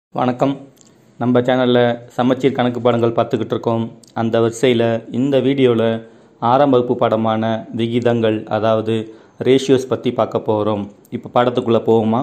வணக்கம் நம்ம சேனலில் சமச்சீர் கணக்கு பாடங்கள் பார்த்துக்கிட்டு இருக்கோம் அந்த வரிசையில் இந்த வீடியோவில் ஆறாம் வகுப்பு பாடமான விகிதங்கள் அதாவது ரேஷியோஸ் பற்றி பார்க்க போகிறோம் இப்போ பாடத்துக்குள்ளே போவோமா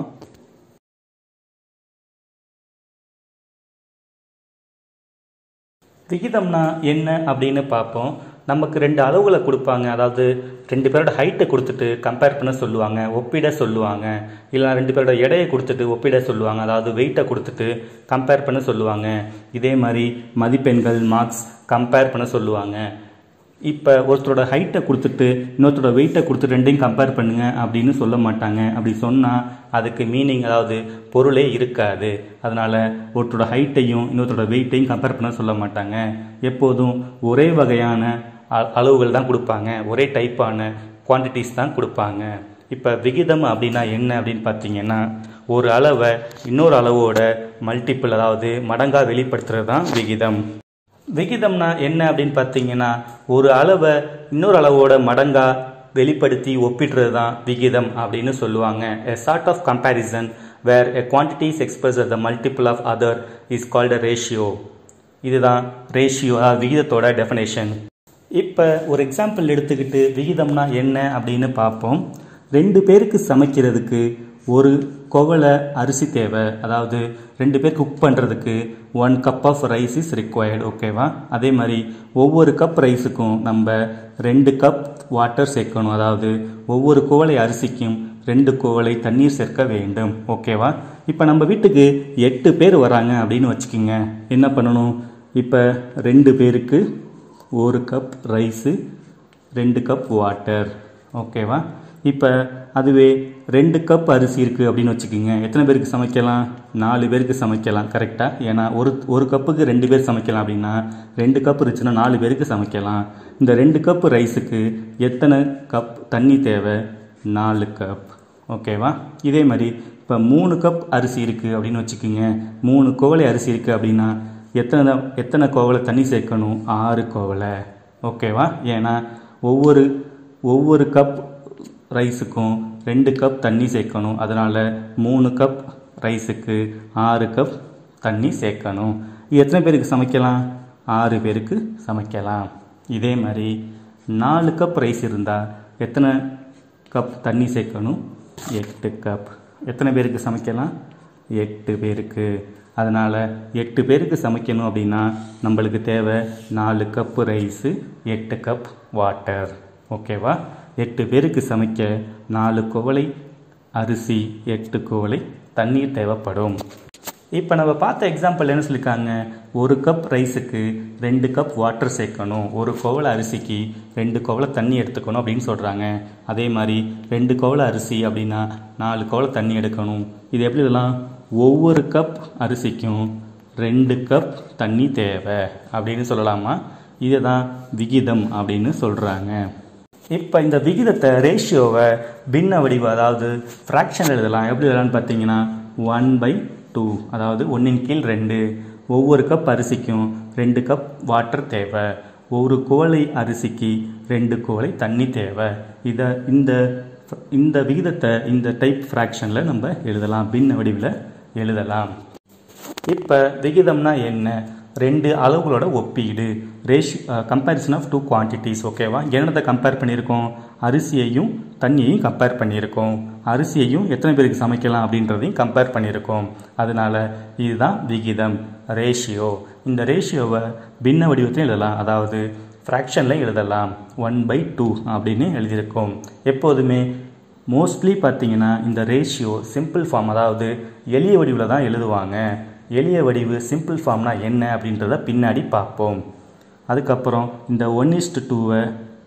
விகிதம்னா என்ன அப்படின்னு பார்ப்போம் நமக்கு ரெண்டு அளவுகளை கொடுப்பாங்க அதாவது ரெண்டு பேரோட ஹைட்டை கொடுத்துட்டு கம்பேர் பண்ண சொல்லுவாங்க ஒப்பிட சொல்லுவாங்க இல்லை ரெண்டு பேரோட எடையை கொடுத்துட்டு ஒப்பிட சொல்லுவாங்க அதாவது வெயிட்டை கொடுத்துட்டு கம்பேர் பண்ண சொல்லுவாங்க இதே மாதிரி மதிப்பெண்கள் மார்க்ஸ் கம்பேர் பண்ண சொல்லுவாங்க இப்போ ஒருத்தரோட ஹைட்டை கொடுத்துட்டு இன்னொருத்தரோட வெயிட்டை கொடுத்து ரெண்டையும் கம்பேர் பண்ணுங்க அப்படின்னு சொல்ல மாட்டாங்க அப்படி சொன்னால் அதுக்கு மீனிங் அதாவது பொருளே இருக்காது அதனால் ஒருத்தரோட ஹைட்டையும் இன்னொருத்தரோட வெயிட்டையும் கம்பேர் பண்ண சொல்ல மாட்டாங்க எப்போதும் ஒரே வகையான அ- அளவுகள் தான் கொடுப்பாங்க ஒரே டைப்பான குவான்டிட்டிஸ் தான் கொடுப்பாங்க இப்போ விகிதம் அப்படின்னா என்ன அப்படின்னு பார்த்தீங்கன்னா ஒரு அளவை இன்னொரு அளவோட மல்டிபிள் அதாவது மடங்காக வெளிப்படுத்துறது தான் விகிதம் விகிதம்னா என்ன அப்படின்னு பார்த்தீங்கன்னா ஒரு அளவை இன்னொரு அளவோட மடங்கா வெளிப்படுத்தி ஒப்பிடுறது தான் விகிதம் அப்படின்னு சொல்லுவாங்க a sort of comparison where a quantity is expressed as the multiple of other is called a ratio இதுதான் ரேஷியோ அதாவது விகிதத்தோட டெஃபினேஷன் இப்போ ஒரு எக்ஸாம்பிள் எடுத்துக்கிட்டு விகிதம்னா என்ன அப்படின்னு பார்ப்போம் ரெண்டு பேருக்கு சமைக்கிறதுக்கு ஒரு குவளை அரிசி தேவை அதாவது ரெண்டு பேர் குக் பண்ணுறதுக்கு one cup of rice is required ஓகேவா அதே மாதிரி ஒவ்வொரு கப் ரைஸுக்கும் நம்ம ரெண்டு கப் வாட்டர் சேர்க்கணும் அதாவது ஒவ்வொரு குவளை அரிசிக்கும் ரெண்டு குவளை தண்ணீர் சேர்க்க வேண்டும் ஓகேவா இப்போ நம்ம வீட்டுக்கு எட்டு பேர் வராங்க அப்படின்னு வச்சுக்கோங்க என்ன பண்ணணும் இப்போ ரெண்டு பேருக்கு ஒரு கப் ரைஸு ரெண்டு கப் வாட்டர் ஓகேவா இப்போ அதுவே ரெண்டு கப் அரிசி இருக்குது அப்படின்னு வச்சுக்கோங்க எத்தனை பேருக்கு சமைக்கலாம் நாலு பேருக்கு சமைக்கலாம் கரெக்டாக ஏன்னா ஒரு ஒரு கப்புக்கு ரெண்டு பேர் சமைக்கலாம் அப்படின்னா ரெண்டு கப் இருந்துச்சுன்னா நாலு பேருக்கு சமைக்கலாம் இந்த ரெண்டு கப் ரைஸுக்கு எத்தனை கப் தண்ணி தேவை நாலு கப் ஓகேவா இதே மாதிரி இப்போ மூணு கப் அரிசி இருக்குது அப்படின்னு வச்சுக்கோங்க மூணு கோவலை அரிசி இருக்குது அப்படின்னா எத்தனை தான் எத்தனை கோவலை தண்ணி சேர்க்கணும் ஆறு கோவலை ஓகேவா ஏன்னா ஒவ்வொரு ஒவ்வொரு கப் ரைஸுக்கும் ரெண்டு கப் தண்ணி சேர்க்கணும் அதனால் மூணு கப் ரைஸுக்கு ஆறு கப் தண்ணி சேர்க்கணும் இது எத்தனை பேருக்கு சமைக்கலாம் ஆறு பேருக்கு சமைக்கலாம் இதே மாதிரி நாலு கப் ரைஸ் இருந்தால் எத்தனை கப் தண்ணி சேர்க்கணும் எட்டு கப் எத்தனை பேருக்கு சமைக்கலாம் எட்டு பேருக்கு அதனால் எட்டு பேருக்கு சமைக்கணும் அப்படின்னா நம்மளுக்கு தேவை நாலு கப்பு ரைஸு எட்டு கப் வாட்டர் ஓகேவா எட்டு பேருக்கு சமைக்க நாலு குவளை அரிசி எட்டு குவளை தண்ணீர் தேவைப்படும் இப்போ நம்ம பார்த்த எக்ஸாம்பிள் என்ன சொல்லியிருக்காங்க ஒரு கப் ரைஸுக்கு ரெண்டு கப் வாட்டர் சேர்க்கணும் ஒரு கோவலை அரிசிக்கு ரெண்டு கோவலை தண்ணி எடுத்துக்கணும் அப்படின்னு சொல்கிறாங்க அதே மாதிரி ரெண்டு கோவலை அரிசி அப்படின்னா நாலு கோவலை தண்ணி எடுக்கணும் இது எப்படி இதெல்லாம் ஒவ்வொரு கப் அரிசிக்கும் ரெண்டு கப் தண்ணி தேவை அப்படின்னு சொல்லலாமா இதை தான் விகிதம் அப்படின்னு சொல்கிறாங்க இப்போ இந்த விகிதத்தை ரேஷியோவை பின்ன வடிவம் அதாவது ஃப்ராக்ஷன் எழுதலாம் எப்படி எழுதலாம்னு பார்த்தீங்கன்னா ஒன் பை டூ அதாவது ஒன்றின் கீழ் ரெண்டு ஒவ்வொரு கப் அரிசிக்கும் ரெண்டு கப் வாட்டர் தேவை ஒரு குவளை அரிசிக்கு ரெண்டு குவளை தண்ணி தேவை இதை இந்த இந்த விகிதத்தை இந்த டைப் ஃப்ராக்ஷனில் நம்ம எழுதலாம் பின்ன வடிவில் எழுதலாம் இப்போ விகிதம்னா என்ன ரெண்டு அளவுகளோட ஒப்பீடு ரேஷி கம்பேரிசன் ஆஃப் டூ குவான்டிட்டிஸ் ஓகேவா என்னத்தை கம்பேர் பண்ணியிருக்கோம் அரிசியையும் தண்ணியையும் கம்பேர் பண்ணியிருக்கோம் அரிசியையும் எத்தனை பேருக்கு சமைக்கலாம் அப்படின்றதையும் கம்பேர் பண்ணியிருக்கோம் அதனால இதுதான் விகிதம் ரேஷியோ இந்த ரேஷியோவை பின்ன வடிவத்தையும் எழுதலாம் அதாவது ஃப்ராக்ஷனில் எழுதலாம் ஒன் பை டூ அப்படின்னு எழுதியிருக்கோம் எப்போதுமே மோஸ்ட்லி பார்த்தீங்கன்னா இந்த ரேஷியோ சிம்பிள் ஃபார்ம் அதாவது எளிய வடிவில் தான் எழுதுவாங்க எளிய வடிவு சிம்பிள் ஃபார்ம்னா என்ன அப்படின்றத பின்னாடி பார்ப்போம் அதுக்கப்புறம் இந்த ஒன் இஸ்டு டூவை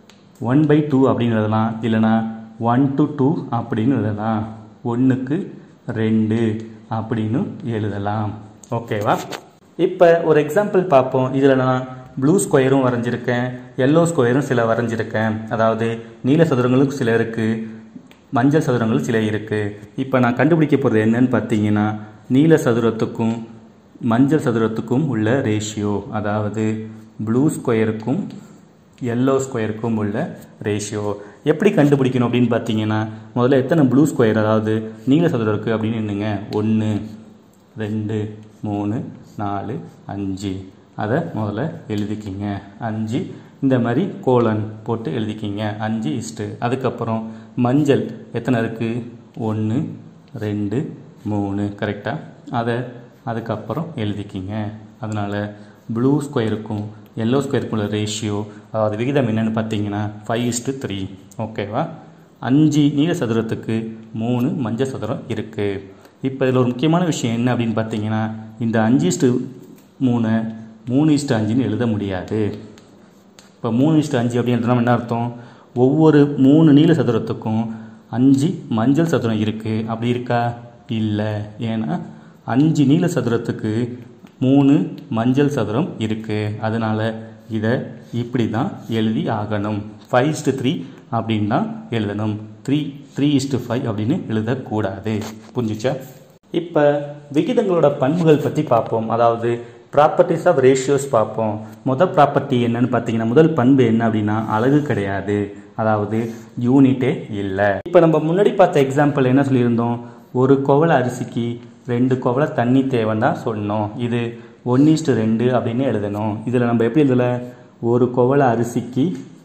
ஒன் பை டூ அப்படின்னு எழுதலாம் இல்லைனா ஒன் டு டூ அப்படின்னு எழுதலாம் ஒன்றுக்கு ரெண்டு அப்படின்னு எழுதலாம் ஓகேவா இப்போ ஒரு எக்ஸாம்பிள் பார்ப்போம் இதில் நான் ப்ளூ ஸ்கொயரும் வரைஞ்சிருக்கேன் எல்லோ ஸ்கொயரும் சில வரைஞ்சிருக்கேன் அதாவது நீல சதுரங்களும் சில இருக்குது மஞ்சள் சதுரங்கள் சில இருக்குது இப்போ நான் கண்டுபிடிக்க போகிறது என்னன்னு பார்த்தீங்கன்னா நீல சதுரத்துக்கும் மஞ்சள் சதுரத்துக்கும் உள்ள ரேஷியோ அதாவது ப்ளூ ஸ்கொயருக்கும் எல்லோ ஸ்கொயருக்கும் உள்ள ரேஷியோ எப்படி கண்டுபிடிக்கணும் அப்படின்னு பார்த்தீங்கன்னா முதல்ல எத்தனை ப்ளூ ஸ்கொயர் அதாவது நீல சதுரம் இருக்குது அப்படின்னு என்னங்க ஒன்று ரெண்டு மூணு நாலு அஞ்சு அதை முதல்ல எழுதிக்கிங்க அஞ்சு இந்த மாதிரி கோலன் போட்டு எழுதிக்கிங்க அஞ்சு இஸ்ட்டு அதுக்கப்புறம் மஞ்சள் எத்தனை இருக்குது ஒன்று ரெண்டு மூணு கரெக்டாக அதை அதுக்கப்புறம் எழுதிக்கிங்க அதனால் ப்ளூ ஸ்கொயருக்கும் எல்லோ ஸ்கொயருக்கும் உள்ள ரேஷியோ அதாவது விகிதம் என்னென்னு பார்த்தீங்கன்னா ஃபைவ் இஸ்ட்டு த்ரீ ஓகேவா அஞ்சு நீல சதுரத்துக்கு மூணு மஞ்சள் சதுரம் இருக்குது இப்போ இதில் ஒரு முக்கியமான விஷயம் என்ன அப்படின்னு பார்த்தீங்கன்னா இந்த அஞ்சு இஸ்ட்டு மூணு மூணு இஸ்ட்டு அஞ்சுன்னு எழுத முடியாது இப்போ மூணு இஸ்ட்டு அஞ்சு அப்படின்றதுனா என்ன அர்த்தம் ஒவ்வொரு மூணு நீல சதுரத்துக்கும் அஞ்சு மஞ்சள் சதுரம் இருக்குது அப்படி இருக்கா இல்லை ஏன்னா அஞ்சு நீல சதுரத்துக்கு மூணு மஞ்சள் சதுரம் இருக்குது அதனால் இதை இப்படி தான் எழுதி ஆகணும் ஃபைவ் இஸ்ட்டு த்ரீ அப்படின்னு தான் எழுதணும் த்ரீ த்ரீ இஸ்ட்டு ஃபைவ் அப்படின்னு எழுதக்கூடாது புரிஞ்சுச்சா இப்போ விகிதங்களோட பண்புகள் பற்றி பார்ப்போம் அதாவது ப்ராப்பர்ட்டிஸ் ஆஃப் ரேஷியோஸ் பார்ப்போம் முதல் ப்ராப்பர்ட்டி என்னன்னு பார்த்தீங்கன்னா முதல் பண்பு என்ன அப்படின்னா அழகு கிடையாது அதாவது யூனிட்டே இல்லை இப்போ நம்ம முன்னாடி பார்த்த எக்ஸாம்பிள் என்ன சொல்லியிருந்தோம் ஒரு குவளை அரிசிக்கு ரெண்டு குவளை தண்ணி தேவைன்னு தான் சொன்னோம் இது ஒன் இஸ்டு ரெண்டு அப்படின்னு எழுதணும் இதில் நம்ம எப்படி எழுதலை ஒரு குவளை அரிசிக்கு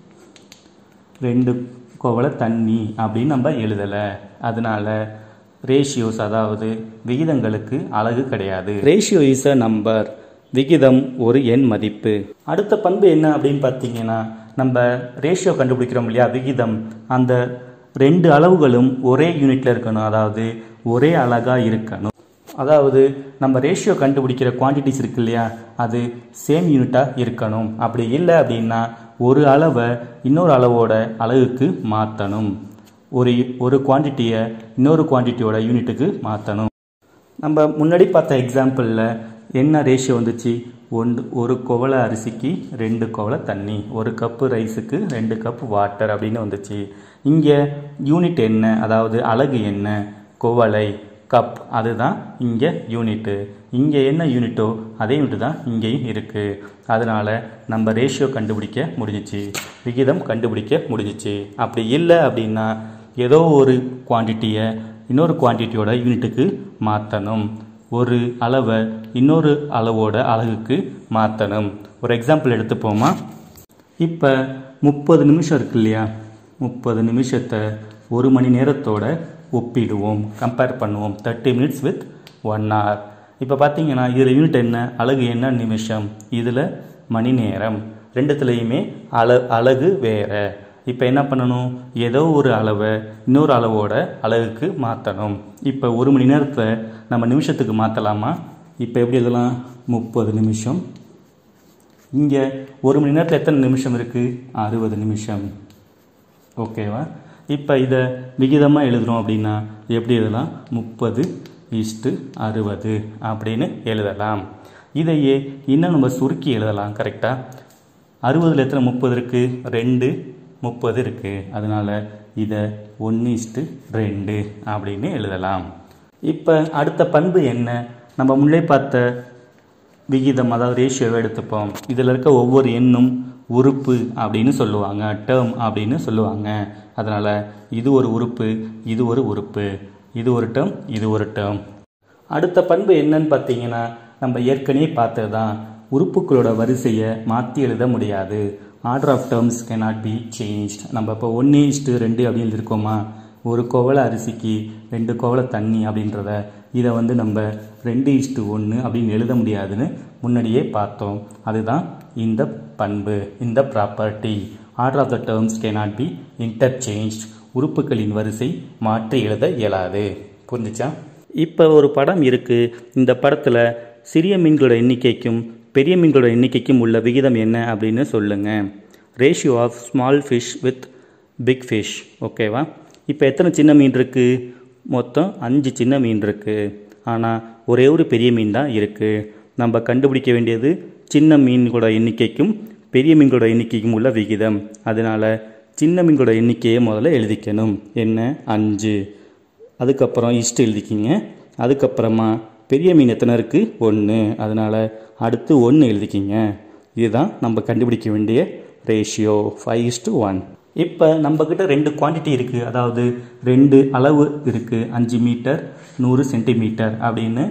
ரெண்டு குவளை தண்ணி அப்படின்னு நம்ம எழுதலை அதனால ரேஷியோஸ் அதாவது விகிதங்களுக்கு அழகு கிடையாது ரேஷியோ இஸ் அ நம்பர் விகிதம் ஒரு எண் மதிப்பு அடுத்த பண்பு என்ன அப்படின்னு பார்த்தீங்கன்னா நம்ம ரேஷியோ கண்டுபிடிக்கிறோம் இல்லையா விகிதம் அந்த ரெண்டு அளவுகளும் ஒரே யூனிட்ல இருக்கணும் அதாவது ஒரே அழகா இருக்கணும் அதாவது நம்ம ரேஷியோ கண்டுபிடிக்கிற குவான்டிட்டிஸ் இருக்கு இல்லையா அது சேம் யூனிட்டாக இருக்கணும் அப்படி இல்லை அப்படின்னா ஒரு அளவை இன்னொரு அளவோட அளவுக்கு மாற்றணும் ஒரு ஒரு குவான்டிட்டியை இன்னொரு குவான்டிட்டியோட யூனிட்டுக்கு மாற்றணும் நம்ம முன்னாடி பார்த்த எக்ஸாம்பிளில் என்ன ரேஷியோ வந்துச்சு ஒன்று ஒரு குவளை அரிசிக்கு ரெண்டு குவளை தண்ணி ஒரு கப்பு ரைஸுக்கு ரெண்டு கப் வாட்டர் அப்படின்னு வந்துச்சு இங்கே யூனிட் என்ன அதாவது அலகு என்ன குவளை கப் அதுதான் இங்கே யூனிட்டு இங்கே என்ன யூனிட்டோ அதே யூனிட் தான் இங்கேயும் இருக்குது அதனால் நம்ம ரேஷியோ கண்டுபிடிக்க முடிஞ்சிச்சு விகிதம் கண்டுபிடிக்க முடிஞ்சிச்சு அப்படி இல்லை அப்படின்னா ஏதோ ஒரு குவான்டிட்டியை இன்னொரு குவான்டிட்டியோட யூனிட்டுக்கு மாற்றணும் ஒரு அளவை இன்னொரு அளவோட அலகுக்கு மாற்றணும் ஒரு எக்ஸாம்பிள் எடுத்துப்போமா இப்போ முப்பது நிமிஷம் இருக்கு இல்லையா முப்பது நிமிஷத்தை ஒரு மணி நேரத்தோட ஒப்பிடுவோம் கம்பேர் பண்ணுவோம் thirty minutes with one hour இப்போ பார்த்தீங்கன்னா இதில் யூனிட் என்ன அலகு என்ன நிமிஷம் இதில் மணி நேரம் ரெண்டுத்துலேயுமே அள அலகு வேற இப்போ என்ன பண்ணணும் ஏதோ ஒரு அளவை இன்னொரு அளவோட அலகுக்கு மாற்றணும் இப்போ ஒரு மணி நேரத்தை நம்ம நிமிஷத்துக்கு மாற்றலாமா இப்போ எப்படி எழுதலாம் முப்பது நிமிஷம் இங்கே ஒரு மணி நேரத்தில் எத்தனை நிமிஷம் இருக்குது அறுபது நிமிஷம் ஓகேவா இப்போ இதை விகிதமாக எழுதுகிறோம் அப்படின்னா எப்படி எழுதலாம் முப்பது இஸ்ட்டு அறுபது அப்படின்னு எழுதலாம் இதையே இன்னும் நம்ம சுருக்கி எழுதலாம் கரெக்டாக அறுபதில் எத்தனை முப்பது இருக்குது ரெண்டு முப்பது இருக்குது அதனால் இதை ஒன்று இஸ்ட்டு ரெண்டு அப்படின்னு எழுதலாம் இப்போ அடுத்த பண்பு என்ன நம்ம முன்னே பார்த்த விகிதம் அதாவது ரேஷியோவை எடுத்துப்போம் இதில் இருக்க ஒவ்வொரு எண்ணும் உறுப்பு அப்படின்னு சொல்லுவாங்க டேர்ம் அப்படின்னு சொல்லுவாங்க அதனால் இது ஒரு உறுப்பு இது ஒரு உறுப்பு இது ஒரு டேர்ம் இது ஒரு டேர்ம் அடுத்த பண்பு என்னன்னு பார்த்தீங்கன்னா நம்ம ஏற்கனவே பார்த்தது தான் உறுப்புகளோட வரிசையை மாற்றி எழுத முடியாது order of terms cannot be change நம்ம இப்போ ஒன்று இஸ்ட்டு ரெண்டு அப்படின்னு எழுதியிருக்கோமா ஒரு கோவலை அரிசிக்கு ரெண்டு கோவலை தண்ணி அப்படின்றத இதை வந்து நம்ம ரெண்டு இஸ்ட்டு ஒன்று அப்படின்னு எழுத முடியாதுன்னு முன்னாடியே பார்த்தோம் அதுதான் இந்த பண்பு இந்த property order of the terms cannot be interchange உறுப்புகளின் வரிசை மாற்றி எழுத இயலாது புரிஞ்சுச்சா இப்போ ஒரு படம் இருக்குது இந்த படத்தில் சிறிய மீன்களோட எண்ணிக்கைக்கும் பெரிய மீன்களோட எண்ணிக்கைக்கும் உள்ள விகிதம் என்ன அப்படின்னு சொல்லுங்கள் ratio of small fish with big fish ஓகேவா இப்போ எத்தனை சின்ன மீன் இருக்குது மொத்தம் அஞ்சு சின்ன மீன் இருக்குது ஆனால் ஒரே ஒரு பெரிய மீன் தான் இருக்குது நம்ம கண்டுபிடிக்க வேண்டியது சின்ன மீன்களோட எண்ணிக்கைக்கும் பெரிய மீன்களோட எண்ணிக்கைக்கும் உள்ள விகிதம் அதனால் சின்ன மீன்களோட எண்ணிக்கையை முதல்ல எழுதிக்கணும் என்ன அஞ்சு அதுக்கப்புறம் இஷ்டு எழுதிக்கிங்க அதுக்கப்புறமா பெரிய மீன் எத்தனை இருக்குது ஒன்று அதனால் அடுத்து ஒன்று எழுதிக்கிங்க இதுதான் நம்ம கண்டுபிடிக்க வேண்டிய ரேஷியோ ஃபைவ் இஸ்டு ஒன் இப்போ நம்மக்கிட்ட ரெண்டு குவான்டிட்டி இருக்குது அதாவது ரெண்டு அளவு இருக்குது அஞ்சு மீட்டர் நூறு சென்டிமீட்டர் அப்படின்னு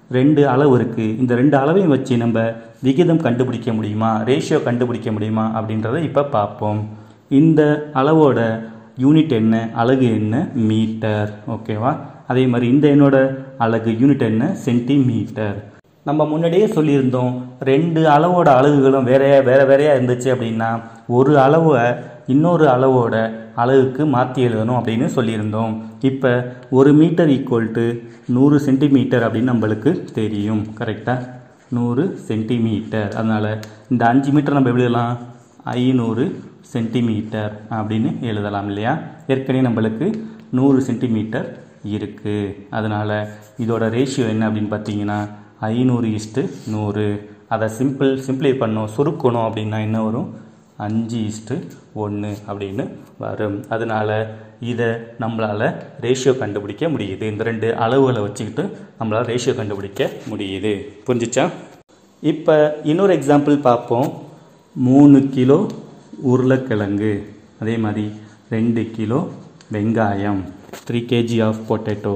ரெண்டு அளவு இருக்குது இந்த ரெண்டு அளவையும் வச்சு நம்ம விகிதம் கண்டுபிடிக்க முடியுமா ரேஷியோ கண்டுபிடிக்க முடியுமா அப்படின்றத இப்போ பார்ப்போம் இந்த அளவோட யூனிட் என்ன அலகு என்ன மீட்டர் ஓகேவா அதே மாதிரி இந்த எண்ணோட அலகு யூனிட் என்ன சென்டிமீட்டர் நம்ம முன்னாடியே சொல்லியிருந்தோம் ரெண்டு அளவோட அலகுகளும் வேற வேற வேறையா இருந்துச்சு அப்படின்னா ஒரு அளவை இன்னொரு அளவோட அலகுக்கு மாற்றி எழுதணும் அப்படின்னு சொல்லியிருந்தோம் இப்போ ஒரு மீட்டர் ஈக்குவல் டு நூறு சென்டிமீட்டர் அப்படின்னு நம்மளுக்கு தெரியும் கரெக்டாக நூறு சென்டிமீட்டர் அதனால் இந்த அஞ்சு மீட்டர் நம்ம எப்படி எழுதலாம் ஐநூறு சென்டிமீட்டர் அப்படின்னு எழுதலாம் இல்லையா ஏற்கனவே நம்மளுக்கு நூறு சென்டிமீட்டர் இருக்குது அதனால் இதோட ரேஷியோ என்ன அப்படின்னு பார்த்தீங்கன்னா ஐநூறு இஸ்ட்டு நூறு அதை சிம்பிள் சிம்பிளை பண்ணோம் சுருக்கணும் அப்படின்னா என்ன வரும் அஞ்சு இஸ்ட்டு ஒன்று அப்படின்னு வரும் அதனால் இதை நம்மளால் ரேஷியோ கண்டுபிடிக்க முடியுது இந்த ரெண்டு அளவுகளை வச்சுக்கிட்டு நம்மளால் ரேஷியோ கண்டுபிடிக்க முடியுது புரிஞ்சிச்சா இப்போ இன்னொரு எக்ஸாம்பிள் பார்ப்போம் மூணு கிலோ உருளைக்கிழங்கு அதே மாதிரி ரெண்டு கிலோ வெங்காயம் three kg of potato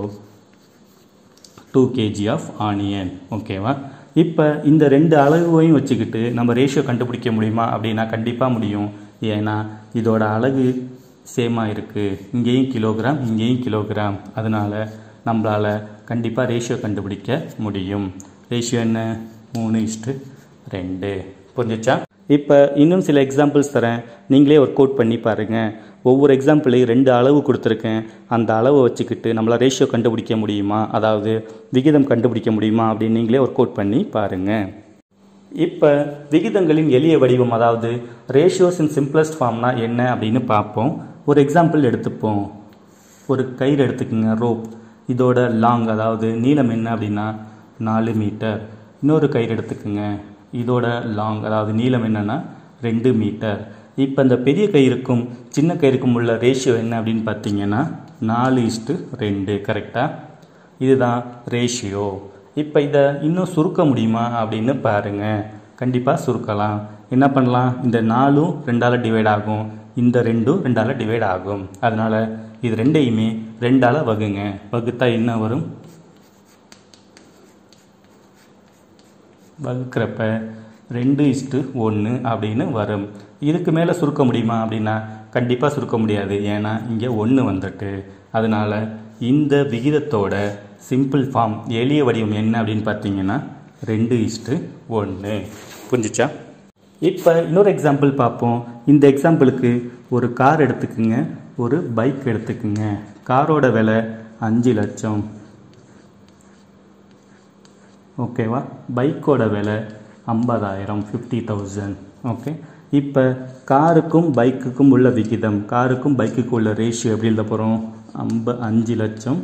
two kg of onion ஓகேவா இப்போ இந்த ரெண்டு அளவையும் வச்சுக்கிட்டு நம்ம ரேஷியோ கண்டுபிடிக்க முடியுமா அப்படின்னா கண்டிப்பாக முடியும் ஏன்னா இதோட அலகு சேமாக இருக்குது இங்கேயும் கிலோகிராம் இங்கேயும் கிலோகிராம் அதனால் நம்மளால் கண்டிப்பாக ரேஷியோ கண்டுபிடிக்க முடியும் ரேஷியோ என்ன மூணு இஸ்ட்டு ரெண்டு புரிஞ்சிச்சா இப்போ இன்னும் சில எக்ஸாம்பிள்ஸ் தரேன் நீங்களே ஒர்க் அவுட் பண்ணி பாருங்கள் ஒவ்வொரு எக்ஸாம்பிளையும் ரெண்டு அளவு கொடுத்துருக்கேன் அந்த அளவை வச்சுக்கிட்டு நம்மளால் ரேஷியோ கண்டுபிடிக்க முடியுமா அதாவது விகிதம் கண்டுபிடிக்க முடியுமா அப்படின்னு நீங்களே ஒர்க் அவுட் பண்ணி பாருங்கள் இப்போ விகிதங்களின் எளிய வடிவம் அதாவது ரேஷியோஸ் இன் சிம்பிளஸ்ட் ஃபார்ம்னா என்ன அப்படின்னு பார்ப்போம் ஒரு எக்ஸாம்பிள் எடுத்துப்போம் ஒரு கயிறு எடுத்துக்கோங்க ரோப் இதோட லாங் அதாவது நீளம் என்ன அப்படின்னா நாலு மீட்டர் இன்னொரு கயிறு எடுத்துக்கோங்க இதோட லாங் அதாவது நீளம் என்னன்னா ரெண்டு மீட்டர் இப்போ இந்த பெரிய கயிறுக்கும் சின்ன கயிறுக்கும் உள்ள ரேஷியோ என்ன அப்படின்னு பார்த்தீங்கன்னா நாலு இஸ்ட்டு ரெண்டு கரெக்டாக இதுதான் ரேஷியோ இப்போ இதை இன்னும் சுருக்க முடியுமா அப்படின்னு பாருங்க கண்டிப்பாக சுருக்கலாம் என்ன பண்ணலாம் இந்த நாலும் ரெண்டால் டிவைட் ஆகும் இந்த ரெண்டும் ரெண்டால் டிவைட் ஆகும் அதனால் இது ரெண்டையுமே ரெண்டால் வகுங்க வகுத்தா என்ன வரும் வகுக்கிறப்ப ரெண்டு இஸ்ட்டு ஒன்று அப்படின்னு வரும் இதுக்கு மேலே சுருக்க முடியுமா அப்படின்னா கண்டிப்பாக சுருக்க முடியாது ஏன்னா இங்கே ஒன்று வந்துட்டு அதனால் இந்த விகிதத்தோட சிம்பிள் ஃபார்ம் எளிய வடிவம் என்ன அப்படின்னு பார்த்தீங்கன்னா ரெண்டு இஸ்ட்டு ஒன்று புரிஞ்சிச்சா இப்போ இன்னொரு எக்ஸாம்பிள் பார்ப்போம் இந்த எக்ஸாம்பிளுக்கு ஒரு கார் எடுத்துக்குங்க ஒரு பைக் எடுத்துக்குங்க காரோட விலை அஞ்சு லட்சம் ஓகேவா பைக்கோட விலை ஐம்பதாயிரம் ஃபிஃப்டி தௌசண்ட் ஓகே இப்போ காருக்கும் பைக்குக்கும் உள்ள விகிதம் காருக்கும் பைக்குக்கும் உள்ள ரேஷியோ எப்படி எழுத போகிறோம் ஐம்ப அஞ்சு லட்சம்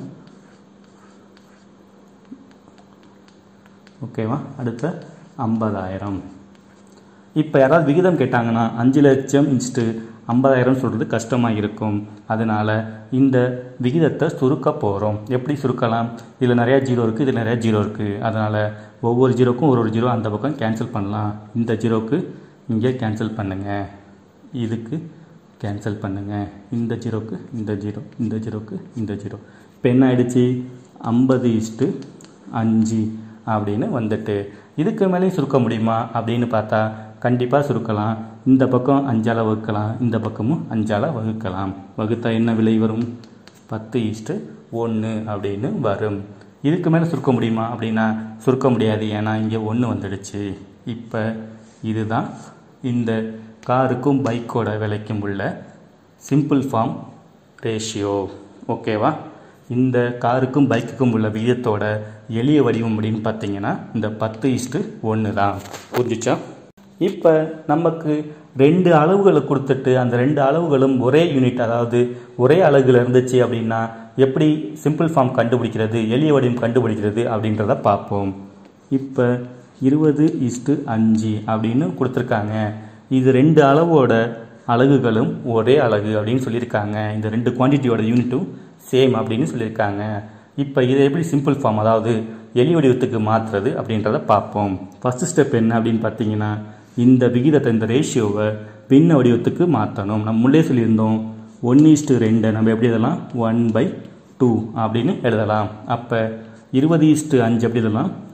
ஓகேவா அடுத்த ஐம்பதாயிரம் இப்போ யாராவது விகிதம் கேட்டாங்கன்னா அஞ்சு லட்சம் இன்ஸ்ட்டு ஐம்பதாயிரம் சொல்கிறது கஷ்டமாக இருக்கும் அதனால் இந்த விகிதத்தை சுருக்க போகிறோம் எப்படி சுருக்கலாம் இதில் நிறையா ஜீரோ இருக்குது இதில் நிறையா ஜீரோ இருக்குது அதனால் ஒவ்வொரு ஜீரோக்கும் ஒரு ஒரு ஜீரோ அந்த பக்கம் கேன்சல் பண்ணலாம் இந்த ஜீரோக்கு இங்கே கேன்சல் பண்ணுங்கள் இதுக்கு கேன்சல் பண்ணுங்கள் இந்த ஜீரோக்கு இந்த ஜீரோ இந்த ஜீரோக்கு இந்த ஜீரோ இப்போ என்ன ஆயிடுச்சு ஐம்பது இஸ்ட்டு அஞ்சு அப்படின்னு வந்துட்டு இதுக்கு மேலேயும் சுருக்க முடியுமா அப்படின்னு பார்த்தா கண்டிப்பாக சுருக்கலாம் இந்த பக்கம் அஞ்சால் வகுக்கலாம் இந்த பக்கமும் அஞ்சால் வகுக்கலாம் வகுத்தா என்ன விலை வரும் பத்து ஈஸ்ட்டு ஒன்று அப்படின்னு வரும் இதுக்கு மேலே சுருக்க முடியுமா அப்படின்னா சுருக்க முடியாது ஏன்னா இங்கே ஒன்று வந்துடுச்சு இப்போ இதுதான் இந்த காருக்கும் பைக்கோட விலைக்கும் உள்ள சிம்பிள் ஃபார்ம் ரேஷியோ ஓகேவா இந்த காருக்கும் பைக்குக்கும் உள்ள விகிதத்தோட எளிய வடிவம் அப்படின்னு பார்த்தீங்கன்னா இந்த பத்து இஸ்ட்டு ஒன்று தான் புரிஞ்சிச்சா இப்போ நமக்கு ரெண்டு அளவுகளை கொடுத்துட்டு அந்த ரெண்டு அளவுகளும் ஒரே யூனிட் அதாவது ஒரே அலகுல இருந்துச்சு அப்படின்னா எப்படி சிம்பிள் ஃபார்ம் கண்டுபிடிக்கிறது எளிய வடிவம் கண்டுபிடிக்கிறது அப்படின்றத பார்ப்போம் இப்போ இருபது இஸ்ட்டு அஞ்சு அப்படின்னு கொடுத்துருக்காங்க இது ரெண்டு அளவோட அலகுகளும் ஒரே அலகு அப்படின்னு சொல்லியிருக்காங்க இந்த ரெண்டு குவான்டிட்டியோட யூனிட்டும் சேம் அப்படின்னு சொல்லியிருக்காங்க இப்போ இதை எப்படி சிம்பிள் ஃபார்ம் அதாவது எலி வடிவத்துக்கு மாற்றுறது அப்படின்றத பார்ப்போம் ஃபஸ்ட்டு ஸ்டெப் என்ன அப்படின்னு பார்த்தீங்கன்னா இந்த விகிதத்தை இந்த ரேஷியோவை பின்ன வடிவத்துக்கு மாற்றணும் நம்ம முன்னே சொல்லியிருந்தோம் ஒன் இஸ்ட்டு ரெண்டு நம்ம எப்படி எழுதலாம் ஒன் பை டூ அப்படின்னு எழுதலாம் அப்போ இருபது இஸ்ட்டு அஞ்சு எப்படி எழுதலாம்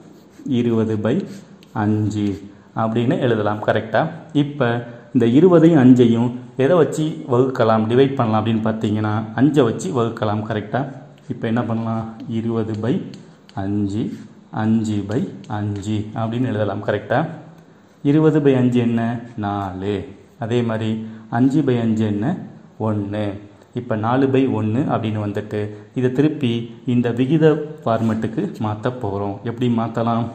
இருபது பை அஞ்சு அப்படின்னு எழுதலாம் கரெக்டாக இப்போ இந்த இருபதையும் அஞ்சையும் எதை வச்சு வகுக்கலாம் டிவைட் பண்ணலாம் அப்படின்னு பார்த்தீங்கன்னா அஞ்சை வச்சு வகுக்கலாம் கரெக்டாக இப்போ என்ன பண்ணலாம் இருபது பை அஞ்சு அஞ்சு பை அஞ்சு அப்படின்னு எழுதலாம் கரெக்டாக இருபது பை அஞ்சு என்ன நாலு அதே மாதிரி அஞ்சு பை அஞ்சு என்ன ஒன்று இப்போ நாலு பை ஒன்று அப்படின்னு வந்துட்டு இதை திருப்பி இந்த விகித ஃபார்மெட்டுக்கு மாற்ற போகிறோம் எப்படி மாற்றலாம்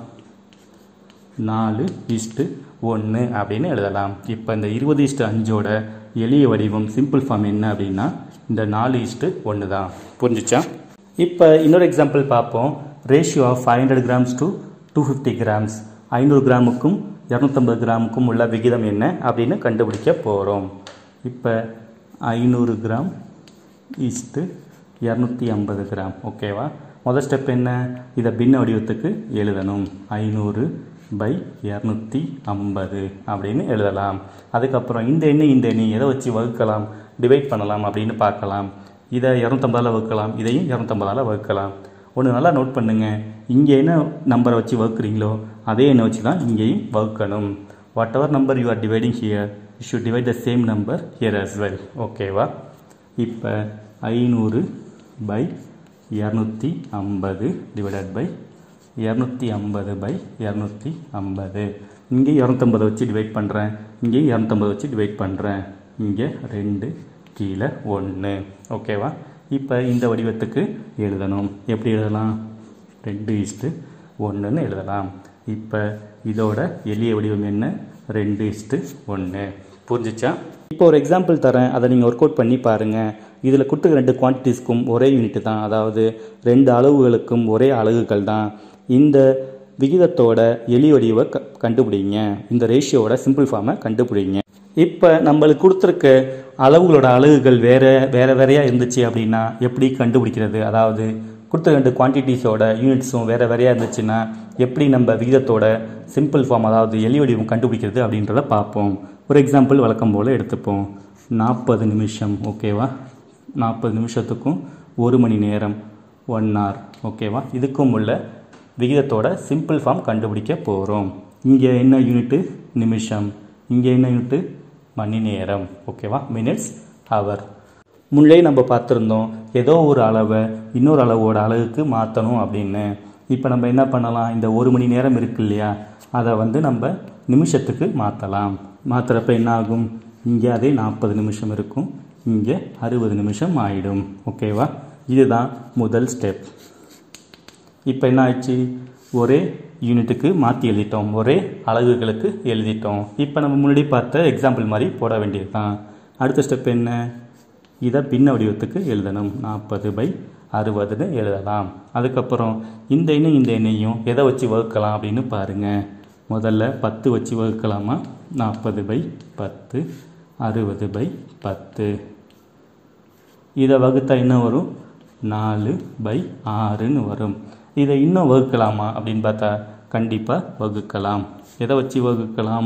நாலு இஸ்ட்டு ஒன்று அப்படின்னு எழுதலாம் இப்போ இந்த இருபது இஸ்ட்டு அஞ்சோட எளிய வடிவம் சிம்பிள் ஃபார்ம் என்ன அப்படின்னா இந்த நாலு இஸ்ட்டு ஒன்று தான் புரிஞ்சுச்சா இப்போ இன்னொரு எக்ஸாம்பிள் பார்ப்போம் ratio of five hundred grams to two fifty grams ஐநூறு கிராமுக்கும் இரநூத்தம்பது கிராமுக்கும் உள்ள விகிதம் என்ன அப்படின்னு கண்டுபிடிக்க போகிறோம் இப்போ ஐநூறு கிராம் இஸ்ட்டு இரநூத்தி ஐம்பது கிராம் ஓகேவா முதல் ஸ்டெப் என்ன இதை பின்ன வடிவத்துக்கு எழுதணும் ஐநூறு பை இரநூத்தி ஐம்பது அப்படின்னு எழுதலாம் அதுக்கப்புறம் இந்த எண்ணை இந்த எண்ணை எதை வச்சு வகுக்கலாம் டிவைட் பண்ணலாம் அப்படின்னு பார்க்கலாம் இதை இரநூத்தம்பதால் வகுக்கலாம் இதையும் இரநூத்தம்பதால் வகுக்கலாம் ஒன்று நல்லா நோட் பண்ணுங்க இங்கே என்ன நம்பரை வச்சு வகுக்கிறீங்களோ அதே எண்ணை வச்சு தான் இங்கேயும் வகுக்கணும் whatever number you are dividing here you should divide the same number here as well ஓகேவா இப்போ ஐநூறு பை இரநூத்தி ஐம்பது டிவைடட் பை இரநூத்தி ஐம்பது பை இரநூத்தி ஐம்பது இங்கே இரநூத்தம்பதை வச்சு டிவைட் பண்ணுறேன் இங்கே இரநூத்தம்பது வச்சு டிவைட் பண்ணுறேன் இங்கே ரெண்டு கீழே ஒன்று ஓகேவா இப்போ இந்த வடிவத்துக்கு எழுதணும் எப்படி எழுதலாம் ரெண்டு இஸ்ட்டு ஒன்றுன்னு எழுதலாம் இப்போ இதோட எளிய வடிவம் என்ன ரெண்டு இஸ்ட்டு ஒன்று புரிஞ்சிச்சா இப்போ ஒரு எக்ஸாம்பிள் தரேன் அதை நீங்கள் ஒர்க் அவுட் பண்ணி பாருங்கள் இதில் கொடுத்துருக்க ரெண்டு குவான்டிட்டிஸ்க்கும் ஒரே யூனிட் தான் அதாவது ரெண்டு அளவுகளுக்கும் ஒரே அலகுகள் தான் இந்த விகிதத்தோட எளிய வடிவை க கண்டுபிடிங்க இந்த ரேஷியோட சிம்பிள் ஃபார்மை கண்டுபிடிங்க இப்போ நம்மளுக்கு கொடுத்துருக்க அளவுகளோட அலகுகள் வேற வேற வேறையாக இருந்துச்சு அப்படின்னா எப்படி கண்டுபிடிக்கிறது அதாவது கொடுத்த ரெண்டு குவான்டிட்டிஸோட யூனிட்ஸும் வேற வேறையாக இருந்துச்சுன்னா எப்படி நம்ம விகிதத்தோட சிம்பிள் ஃபார்ம் அதாவது எளிய வடிவம் கண்டுபிடிக்கிறது அப்படின்றத பார்ப்போம் ஒரு எக்ஸாம்பிள் வழக்கம் போல் எடுத்துப்போம் நாற்பது நிமிஷம் ஓகேவா நாற்பது நிமிஷத்துக்கும் ஒரு மணி நேரம் ஒன் hour ஓகேவா இதுக்கும் உள்ள விகிதத்தோட சிம்பிள் ஃபார்ம் கண்டுபிடிக்க போகிறோம் இங்கே என்ன யூனிட்டு நிமிஷம் இங்கே என்ன யூனிட்டு மணி நேரம் ஓகேவா மினிட்ஸ் ஹவர் முன்னே நம்ம பார்த்துருந்தோம் ஏதோ ஒரு அளவை இன்னொரு அளவோட அளவுக்கு மாற்றணும் அப்படின்னு இப்போ நம்ம என்ன பண்ணலாம் இந்த ஒரு மணி நேரம் இருக்கு இல்லையா அதை வந்து நம்ம நிமிஷத்துக்கு மாற்றலாம் மாற்றுறப்ப என்ன ஆகும் இங்கே அதே நாற்பது நிமிஷம் இருக்கும் இங்கே அறுபது நிமிஷம் ஆயிடும் ஓகேவா இதுதான் முதல் ஸ்டெப் இப்போ என்ன ஆயிடுச்சு ஒரே யூனிட்டுக்கு மாற்றி எழுதிட்டோம் ஒரே அலகுகளுக்கு எழுதிட்டோம் இப்போ நம்ம முன்னாடி பார்த்த எக்ஸாம்பிள் மாதிரி போட வேண்டியது தான் அடுத்த ஸ்டெப் என்ன இதை பின்ன வடிவத்துக்கு எழுதணும் நாற்பது பை அறுபதுன்னு எழுதலாம் அதுக்கப்புறம் இந்த எண்ணெய் இந்த எண்ணையும் எதை வச்சு வகுக்கலாம் அப்படின்னு பாருங்கள் முதல்ல பத்து வச்சு வகுக்கலாமா நாற்பது பை பத்து அறுபது பை பத்து இதை வகுத்தா என்ன வரும் நாலு பை ஆறுன்னு வரும் இதை இன்னும் வகுக்கலாமா அப்படின்னு பார்த்தா கண்டிப்பாக வகுக்கலாம் எதை வச்சு வகுக்கலாம்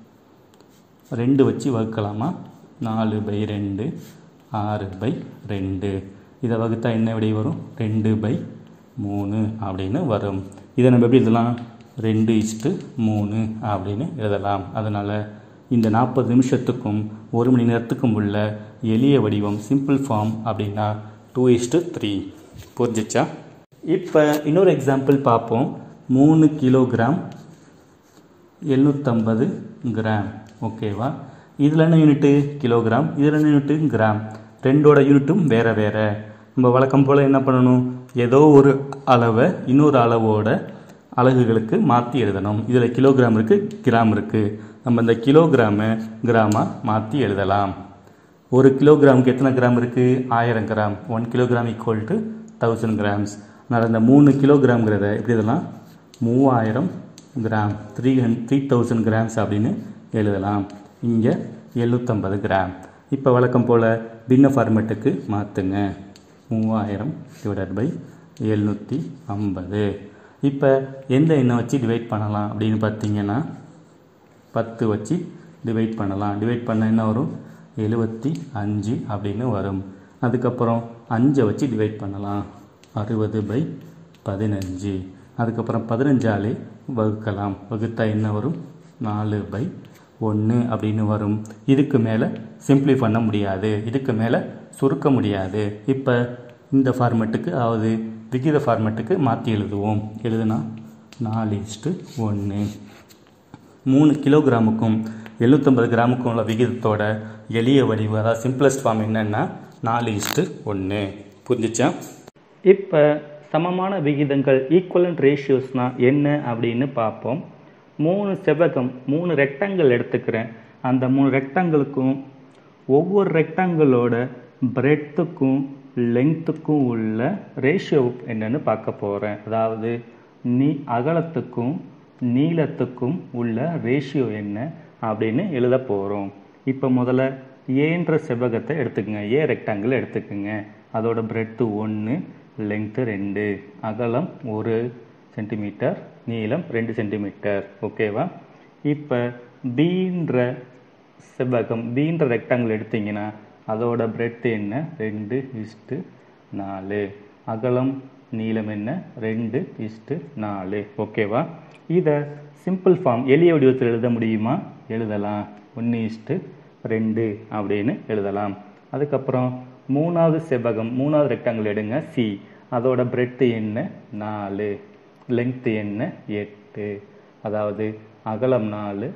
ரெண்டு வச்சு வகுக்கலாமா நாலு பை ரெண்டு ஆறு பை ரெண்டு இதை வகுத்தா என்ன விடை வரும் ரெண்டு பை மூணு அப்படின்னு வரும் இதை நம்ம எப்படி எழுதலாம் ரெண்டு இஸ்ட்டு மூணு அப்படின்னு எழுதலாம் அதனால் இந்த நாற்பது நிமிஷத்துக்கும் ஒரு மணி நேரத்துக்கும் உள்ள எளிய வடிவம் சிம்பிள் ஃபார்ம் அப்படின்னா டூ இஸ்ட்டு த்ரீ புரிஞ்சிச்சா இப்போ இன்னொரு எக்ஸாம்பிள் பார்ப்போம் மூணு கிலோகிராம் எழுநூற்றம்பது கிராம் ஓகேவா இதில் என்ன யூனிட்டு கிலோகிராம் இதில் என்ன யூனிட்டு கிராம் ரெண்டோட யூனிட்டும் வேறு வேறு நம்ம வழக்கம் போல் என்ன பண்ணணும் ஏதோ ஒரு அளவை இன்னொரு அளவோட அலகுகளுக்கு மாற்றி எழுதணும் இதில் கிலோகிராம் இருக்குது கிராம் இருக்குது நம்ம இந்த கிலோகிராமை கிராமாக மாற்றி எழுதலாம் ஒரு கிலோகிராமுக்கு எத்தனை கிராம் இருக்குது ஆயிரம் gram one kilogram equal to thousand grams அதனால் இந்த மூணு கிலோகிராம்ங்கிறத எப்படி இதெல்லாம் மூவாயிரம் கிராம் த்ரீ ஹண்ட் த்ரீ தௌசண்ட் கிராம்ஸ் அப்படின்னு எழுதலாம் இங்கே எழுநூற்றம்பது கிராம் இப்போ வழக்கம் போல் பின்ன ஃபார்மேட்டுக்கு மாற்றுங்க மூவாயிரம் டிவைடட் பை எழுநூற்றி ஐம்பது இப்போ எந்த எண்ணை வச்சு டிவைட் பண்ணலாம் அப்படின்னு பார்த்தீங்கன்னா பத்து வச்சு டிவைட் பண்ணலாம் டிவைட் பண்ண என்ன வரும் எழுபத்தி அஞ்சு அப்படின்னு வரும் அதுக்கப்புறம் அஞ்சை வச்சு டிவைட் பண்ணலாம் அறுபது பை பதினஞ்சு அதுக்கப்புறம் பதினஞ்சாலே வகுக்கலாம் வகுத்தா என்ன வரும் நாலு பை ஒன்று அப்படின்னு வரும் இதுக்கு மேலே சிம்பிளி பண்ண முடியாது இதுக்கு மேலே சுருக்க முடியாது இப்போ இந்த ஃபார்மெட்டுக்கு அதாவது விகித ஃபார்மெட்டுக்கு மாற்றி எழுதுவோம் எழுதுனா நாலு இஸ்ட்டு ஒன்று மூணு கிலோகிராமுக்கும் எழுநூற்றம்பது கிராமுக்கும் உள்ள விகிதத்தோட எளிய வடிவு அதாவது சிம்பிளஸ்ட் ஃபார்ம் என்னென்னா நாலு இஸ்ட்டு ஒன்று புரிஞ்சிச்சா இப்போ சமமான விகிதங்கள் ஈக்குவலண்ட் ரேஷியோஸ்னால் என்ன அப்படின்னு பார்ப்போம் மூணு செவ்வகம் மூணு ரெக்டாங்கிள் எடுத்துக்கிறேன் அந்த மூணு ரெக்டாங்கிளுக்கும் ஒவ்வொரு ரெக்டாங்கிளோட பிரெத்துக்கும் லெங்க்த்துக்கும் உள்ள ரேஷியோ என்னன்னு பார்க்க போகிறேன் அதாவது நீ அகலத்துக்கும் நீளத்துக்கும் உள்ள ரேஷியோ என்ன அப்படின்னு எழுத போகிறோம் இப்போ முதல்ல ஏன்ற செவ்வகத்தை எடுத்துக்கங்க ஏ ரெக்டாங்கிள் எடுத்துக்கோங்க அதோட பிரெத்து ஒன்று லெங்க்த்து ரெண்டு அகலம் ஒரு சென்டிமீட்டர் நீளம் ரெண்டு சென்டிமீட்டர் ஓகேவா இப்போ பீன்ற செவ்வகம் பீன்ற ரெக்டாங்கிள் எடுத்தீங்கன்னா அதோட பிரெட் என்ன ரெண்டு இஸ்ட்டு நாலு அகலம் நீளம் என்ன ரெண்டு இஸ்ட்டு நாலு ஓகேவா இதை சிம்பிள் ஃபார்ம் எளிய வடிவத்தில் எழுத முடியுமா எழுதலாம் ஒன்று இஸ்ட்டு ரெண்டு அப்படின்னு எழுதலாம் அதுக்கப்புறம் மூணாவது செவ்வகம் மூணாவது ரெக்டாங்கிள் எடுங்க சி அதோட பிரெட்டு என்ன நாலு லெங்க்த்து என்ன எட்டு அதாவது அகலம் நாலு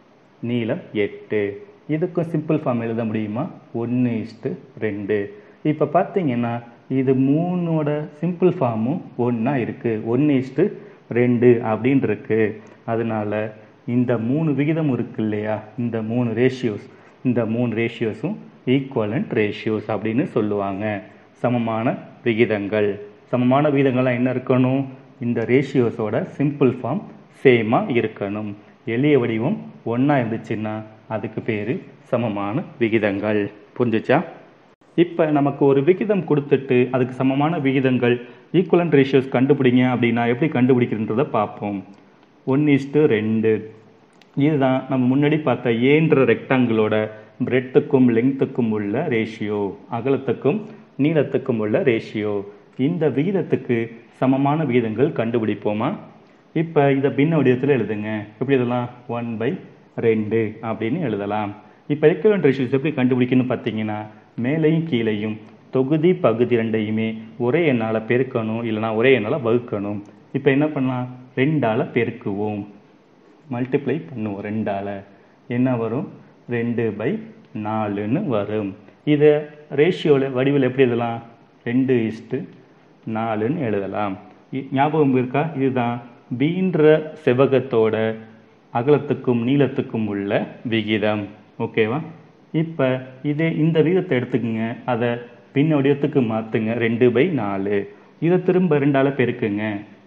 நீளம் எட்டு இதுக்கும் சிம்பிள் ஃபார்ம் எழுத முடியுமா ஒன்று இஸ்ட்டு ரெண்டு இப்போ பார்த்தீங்கன்னா இது மூணோட சிம்பிள் ஃபார்மும் ஒன்றா இருக்குது ஒன்று இஸ்ட்டு ரெண்டு அப்படின்னு இருக்கு அதனால இந்த மூணு விகிதம் இருக்கு இல்லையா இந்த மூணு ரேஷியோஸ் இந்த மூணு ரேஷியோஸும் ஈக்குவலண்ட் ரேஷியோஸ் அப்படின்னு சொல்லுவாங்க சமமான விகிதங்கள் சமமான விகிதங்கள்லாம் என்ன இருக்கணும் இந்த ரேஷியோஸோட சிம்பிள் ஃபார்ம் சேமாக இருக்கணும் எளிய வடிவம் ஒன்றா இருந்துச்சுன்னா அதுக்கு பேர் சமமான விகிதங்கள் புரிஞ்சுச்சா இப்போ நமக்கு ஒரு விகிதம் கொடுத்துட்டு அதுக்கு சமமான விகிதங்கள் ஈக்குவலண்ட் ரேஷியோஸ் கண்டுபிடிங்க அப்படின்னா எப்படி கண்டுபிடிக்கிறன்றதை பார்ப்போம் ஒன் இஸ்ட்டு ரெண்டு இதுதான் நம்ம முன்னாடி பார்த்த ஏன்ற ரெக்டாங்கிளோட பிரெட்டுக்கும் லெங்க்த்துக்கும் உள்ள ரேஷியோ அகலத்துக்கும் நீளத்துக்கும் உள்ள ரேஷியோ இந்த விகிதத்துக்கு சமமான விகிதங்கள் கண்டுபிடிப்போமா இப்போ இதை பின்ன வடிவத்தில் எழுதுங்க எப்படி எழுதலாம் ஒன் பை ரெண்டு அப்படின்னு எழுதலாம் இப்போ ஈக்குவலண்ட் ரேஷியோஸ் எப்படி கண்டுபிடிக்கணும்னு பார்த்தீங்கன்னா மேலையும் கீழையும் தொகுதி பகுதி ரெண்டையுமே ஒரே எண்ணால் பெருக்கணும் இல்லைனா ஒரே எண்ணால் வகுக்கணும் இப்போ என்ன பண்ணலாம் ரெண்டால் பெருக்குவோம் மல்டிப்ளை பண்ணுவோம் ரெண்டால் என்ன வரும் ரெண்டு பை நாலுன்னு வரும் இதை ரேஷியோவில் வடிவில் எப்படி எழுதலாம் ரெண்டு இஸ்ட்டு நாலுன்னு எழுதலாம் இ- ஞாபகம் இருக்கா இதுதான் பீன்ற செவ்வகத்தோட அகலத்துக்கும் நீளத்துக்கும் உள்ள விகிதம் ஓகேவா இப்போ இதே இந்த விகிதத்தை எடுத்துக்கங்க அதை பின்ன வடிவத்துக்கு மாற்றுங்க ரெண்டு பை நாலு இதை திரும்ப ரெண்டால் பெருக்குங்க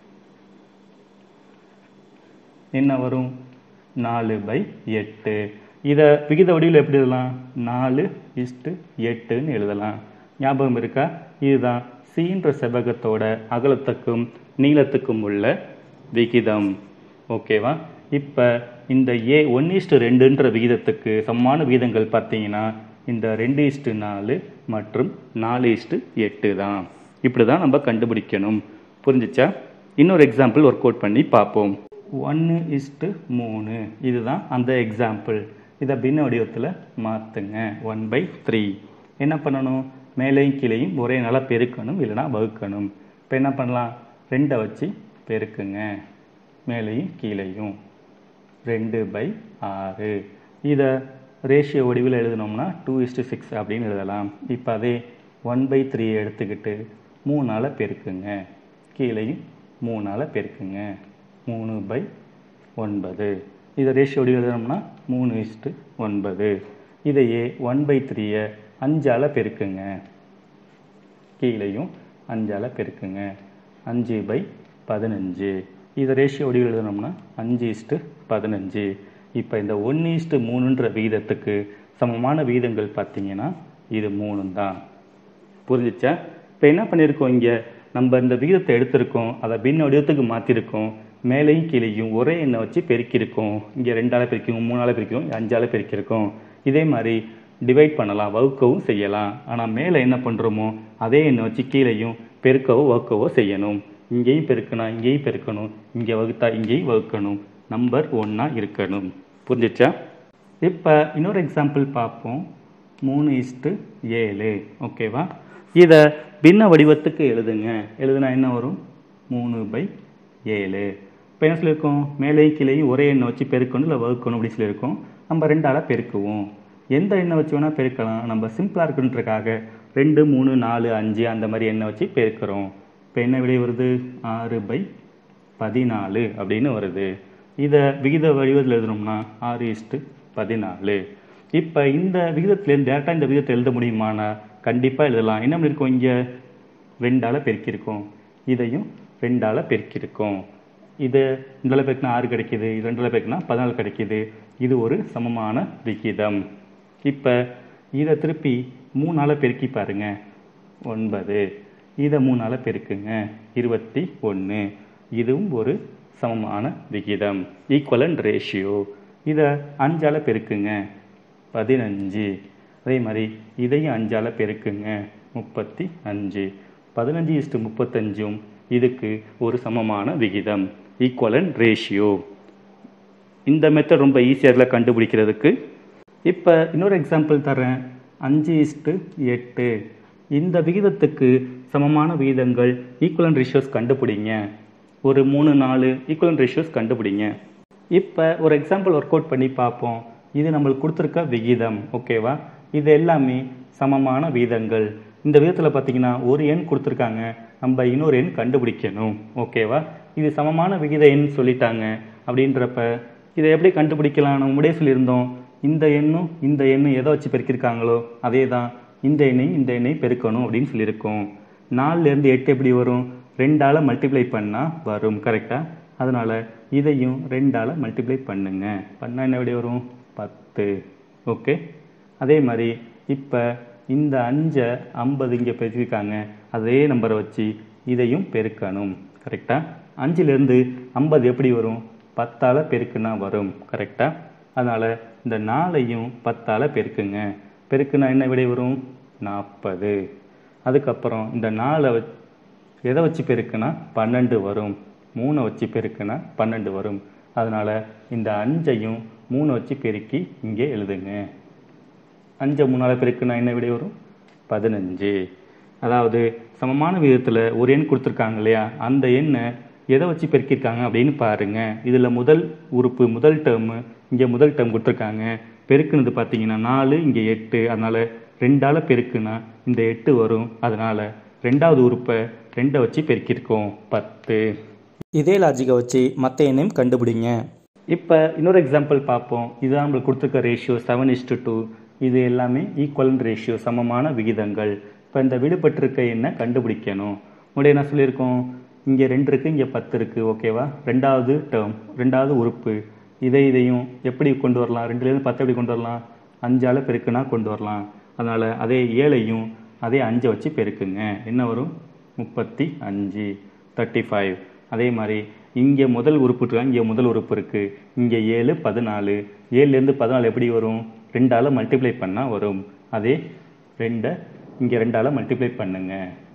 என்ன வரும் நாலு பை எட்டு இதை விகித வடிவில் எப்படி எழுதலாம் நாலு இஸ்ட்டு எட்டுன்னு எழுதலாம் ஞாபகம் இருக்கா இதுதான் சீன்ற செவ்வகத்தோட அகலத்துக்கும் நீளத்துக்கும் உள்ள விகிதம் ஓகேவா இப்போ இந்த ஏ ஒன் இஸ்ட்டு ரெண்டுன்ற விகிதத்துக்கு சமமான விகிதங்கள் பார்த்தீங்கன்னா இந்த ரெண்டு இஸ்ட்டு நாலு மற்றும் நாலு இஸ்ட்டு எட்டு தான் இப்படி தான் நம்ம கண்டுபிடிக்கணும் புரிஞ்சுச்சா இன்னொரு எக்ஸாம்பிள் ஒர்க் அவுட் பண்ணி பார்ப்போம் ஒன்று இஸ்ட்டு மூணு இதுதான் அந்த எக்ஸாம்பிள் இதை பின்ன வடிவத்தில் மாற்றுங்க ஒன் பை த்ரீ என்ன பண்ணணும் மேலேயும் கீழேயும் ஒரே நாளாக பெருக்கணும் இல்லைனா வகுக்கணும் இப்போ என்ன பண்ணலாம் ரெண்டை வச்சு பெருக்குங்க மேலேயும் கீழேயும் ரெண்டு பை ஆறு இதை ரேஷியோ வடிவில் எழுதினோம்னா டூ இஸ்டு சிக்ஸ் அப்படின்னு எழுதலாம் இப்போ அதே ஒன் பை த்ரீ எடுத்துக்கிட்டு மூணால் பெருக்குங்க கீழேயும் மூணால் பெருக்குங்க மூணு பை ஒன்பது இதை ரேஷியோ வடிவில் எழுதினோம்னா மூணு இஸ்டு ஒன்பது இதையே ஒன் பை த்ரீயை அஞ்சால் பெருக்குங்க கீழேயும் அஞ்சால் பெருக்குங்க அஞ்சு பை பதினஞ்சு இதை ரேஷியோ வடிவில் எழுதணும்னா அஞ்சு இஸ்ட்டு பதினஞ்சு இப்போ இந்த ஒன்று இஸ்ட்டு மூணுன்ற விகிதத்துக்கு சமமான விகிதங்கள் பார்த்தீங்கன்னா இது மூணு தான் புரிஞ்சுச்சா இப்போ என்ன பண்ணியிருக்கோம் இங்கே நம்ம இந்த விகிதத்தை எடுத்திருக்கோம் அதை பின்ன வடிவத்துக்கு மாற்றிருக்கோம் மேலேயும் கீழேயும் ஒரே எண்ணை வச்சு பெருக்கியிருக்கோம் இங்கே ரெண்டால் பெருக்கியும் மூணால் பெருக்கியும் அஞ்சால் பெருக்கியிருக்கோம் இதே மாதிரி டிவைட் பண்ணலாம் வகுக்கவும் செய்யலாம் ஆனால் மேலே என்ன பண்ணுறோமோ அதே எண்ணை வச்சு கீழேயும் பெருக்கவோ வகுக்கவோ செய்யணும் இங்கேயும் பெருக்கணும் இங்கேயும் பெருக்கணும் இங்கே வகுத்தா இங்கேயும் வகுக்கணும் நம்பர் ஒன்றா இருக்கணும் புரிஞ்சிச்சா இப்போ இன்னொரு எக்ஸாம்பிள் பார்ப்போம் மூணு இஸ்ட்டு ஏழு ஓகேவா இதை பின்ன வடிவத்துக்கு எழுதுங்க எழுதுனா என்ன வரும் மூணு பை ஏழு இப்போ என்ன சொல்லியிருக்கோம் மேலேயும் கீழேயும் ஒரே எண்ணை வச்சு பெருக்கணும் இல்லை வகுக்கணும் அப்படி சொல்லியிருக்கோம் நம்ம ரெண்டால பெருக்குவோம் எந்த எண்ணை வச்சு வேணால் பெருக்கலாம் நம்ம சிம்பிளாக இருக்குன்றக்காக ரெண்டு மூணு நாலு அஞ்சு அந்த மாதிரி எண்ணை வச்சு பெருக்கிறோம் இப்போ என்ன விடை வருது ஆறு பை பதினாலு அப்படின்னு வருது இதை விகித வடிவத்தில் எழுதணும்னா ஆறு இஸ்ட்டு பதினாலு இப்போ இந்த விகிதத்துலேருந்து டேரெக்டாக இந்த விகிதத்தை எழுத முடியுமானா கண்டிப்பாக எழுதலாம் என்ன பண்ணியிருக்கோம் இங்கே ரெண்டால் பெருக்கியிருக்கோம் இதையும் ரெண்டால் பெருக்கியிருக்கோம் இது ரெண்டால் பெருக்கினா ஆறு கிடைக்கிது இது ரெண்டால் பெருக்கினா பதினாலு கிடைக்கிது இது ஒரு சமமான விகிதம் இப்போ இதை திருப்பி மூணால் பெருக்கி பாருங்க ஒன்பது இதை மூணால் பெருக்குங்க இருபத்தி ஒன்று இதுவும் ஒரு சமமான விகிதம் ஈக்குவலன் ரேஷியோ இதை அஞ்சால் பெருக்குங்க பதினஞ்சு அதே மாதிரி இதையும் அஞ்சால் பெருக்குங்க முப்பத்தி அஞ்சு பதினஞ்சு இஸ்டு முப்பத்தஞ்சும் இதுக்கு ஒரு சமமான விகிதம் ஈக்குவலன் ரேஷியோ இந்த மெத்தட் ரொம்ப ஈஸியாக இதில் கண்டுபிடிக்கிறதுக்கு இப்போ இன்னொரு எக்ஸாம்பிள் தரேன் அஞ்சு இஸ்டு எட்டு இந்த விகிதத்துக்கு சமமான விகிதங்கள் ஈக்குவலன் ரேஷியோஸ் கண்டுபிடிங்க ஒரு மூணு நாலு ஈக்குவலன் ரேஷியோஸ் கண்டுபிடிங்க இப்போ ஒரு எக்ஸாம்பிள் ஒர்க் அவுட் பண்ணி பார்ப்போம் இது நம்மளுக்கு கொடுத்துருக்க விகிதம் ஓகேவா இது எல்லாமே சமமான விகிதங்கள் இந்த விதத்தில் பார்த்தீங்கன்னா ஒரு எண் கொடுத்துருக்காங்க நம்ம இன்னொரு எண் கண்டுபிடிக்கணும் ஓகேவா இது சமமான விகித எண் சொல்லிட்டாங்க அப்படின்றப்ப இதை எப்படி கண்டுபிடிக்கலாம் நம்ம முன்னாடியே சொல்லியிருந்தோம் இந்த எண்ணும் இந்த எண்ணும் எதை வச்சு பெருக்கியிருக்காங்களோ அதே தான் இந்த எண்ணையும் இந்த எண்ணையும் பெருக்கணும் அப்படின்னு சொல்லியிருக்கோம் நாலுலேருந்து எட்டு எப்படி வரும் ரெண்டால் மல்டிப்ளை பண்ணால் வரும் கரெக்டாக அதனால் இதையும் ரெண்டால் மல்டிப்ளை பண்ணுங்க பண்ணால் என்ன எப்படி வரும் பத்து ஓகே அதே மாதிரி இப்போ இந்த அஞ்சை ஐம்பது இங்கே பெருக்கிருக்காங்க அதே நம்பரை வச்சு இதையும் பெருக்கணும் கரெக்டாக அஞ்சுலேருந்து ஐம்பது எப்படி வரும் பத்தால் பெருக்குனா வரும் கரெக்டாக அதனால் இந்த நாலையும் பத்தால் பெருக்குங்க பெருக்குனா என்ன விடை வரும் நாற்பது அதுக்கப்புறம் இந்த நாலை வ எதை வச்சு பெருக்குனா பன்னெண்டு வரும் மூணை வச்சு பெருக்குனா பன்னெண்டு வரும் அதனால் இந்த அஞ்சையும் மூணை வச்சு பெருக்கி இங்கே எழுதுங்க அஞ்சை மூணால் பெருக்குனா என்ன விடை வரும் பதினஞ்சு அதாவது சமமான விதத்தில் ஒரு எண் கொடுத்துருக்காங்க இல்லையா அந்த எண்ணை எதை வச்சு பெருக்கியிருக்காங்க அப்படின்னு பாருங்க இதில் முதல் உறுப்பு முதல் டேர்மு இங்கே முதல் டேர்ம் கொடுத்துருக்காங்க பெருக்குனது பார்த்தீங்கன்னா நாலு இங்கே எட்டு அதனால் ரெண்டால் பெருக்குனா இந்த எட்டு வரும் அதனால் ரெண்டாவது உறுப்பை ரெண்டை வச்சு பெருக்கியிருக்கோம் பத்து இதே லாஜிக்கை வச்சு மற்ற எண்ணையும் கண்டுபிடிங்க இப்போ இன்னொரு எக்ஸாம்பிள் பார்ப்போம் இதுதான் நம்மளுக்கு கொடுத்துருக்க ரேஷியோ செவன் இஸ்டு டூ இது எல்லாமே ஈக்குவலன் ரேஷியோ சமமான விகிதங்கள் இப்போ இந்த விடுபட்டிருக்க எண்ணை கண்டுபிடிக்கணும் முன்னாடி என்ன சொல்லியிருக்கோம் இங்கே ரெண்டு இருக்குது இங்கே பத்து இருக்குது ஓகேவா ரெண்டாவது டேர்ம் ரெண்டாவது உறுப்பு இதை இதையும் எப்படி கொண்டு வரலாம் ரெண்டுலேருந்து பத்து எப்படி கொண்டு வரலாம் அஞ்சால் பெருக்குனா கொண்டு வரலாம் அதனால் அதே ஏழையும் அதே அஞ்சை வச்சு பெருக்குங்க என்ன வரும் முப்பத்தி அஞ்சு தேர்ட்டி ஃபைவ் அதே மாதிரி இங்கே முதல் உறுப்பு இருக்காங்க இங்கே முதல் உறுப்பு இருக்குது இங்கே ஏழு பதினாலு ஏழுலேருந்து பதினாலு எப்படி வரும் ரெண்டால் மல்டிப்ளை பண்ணால் வரும் அதே ரெண்டை இங்கே ரெண்டால் மல்டிப்ளை பண்ணுங்க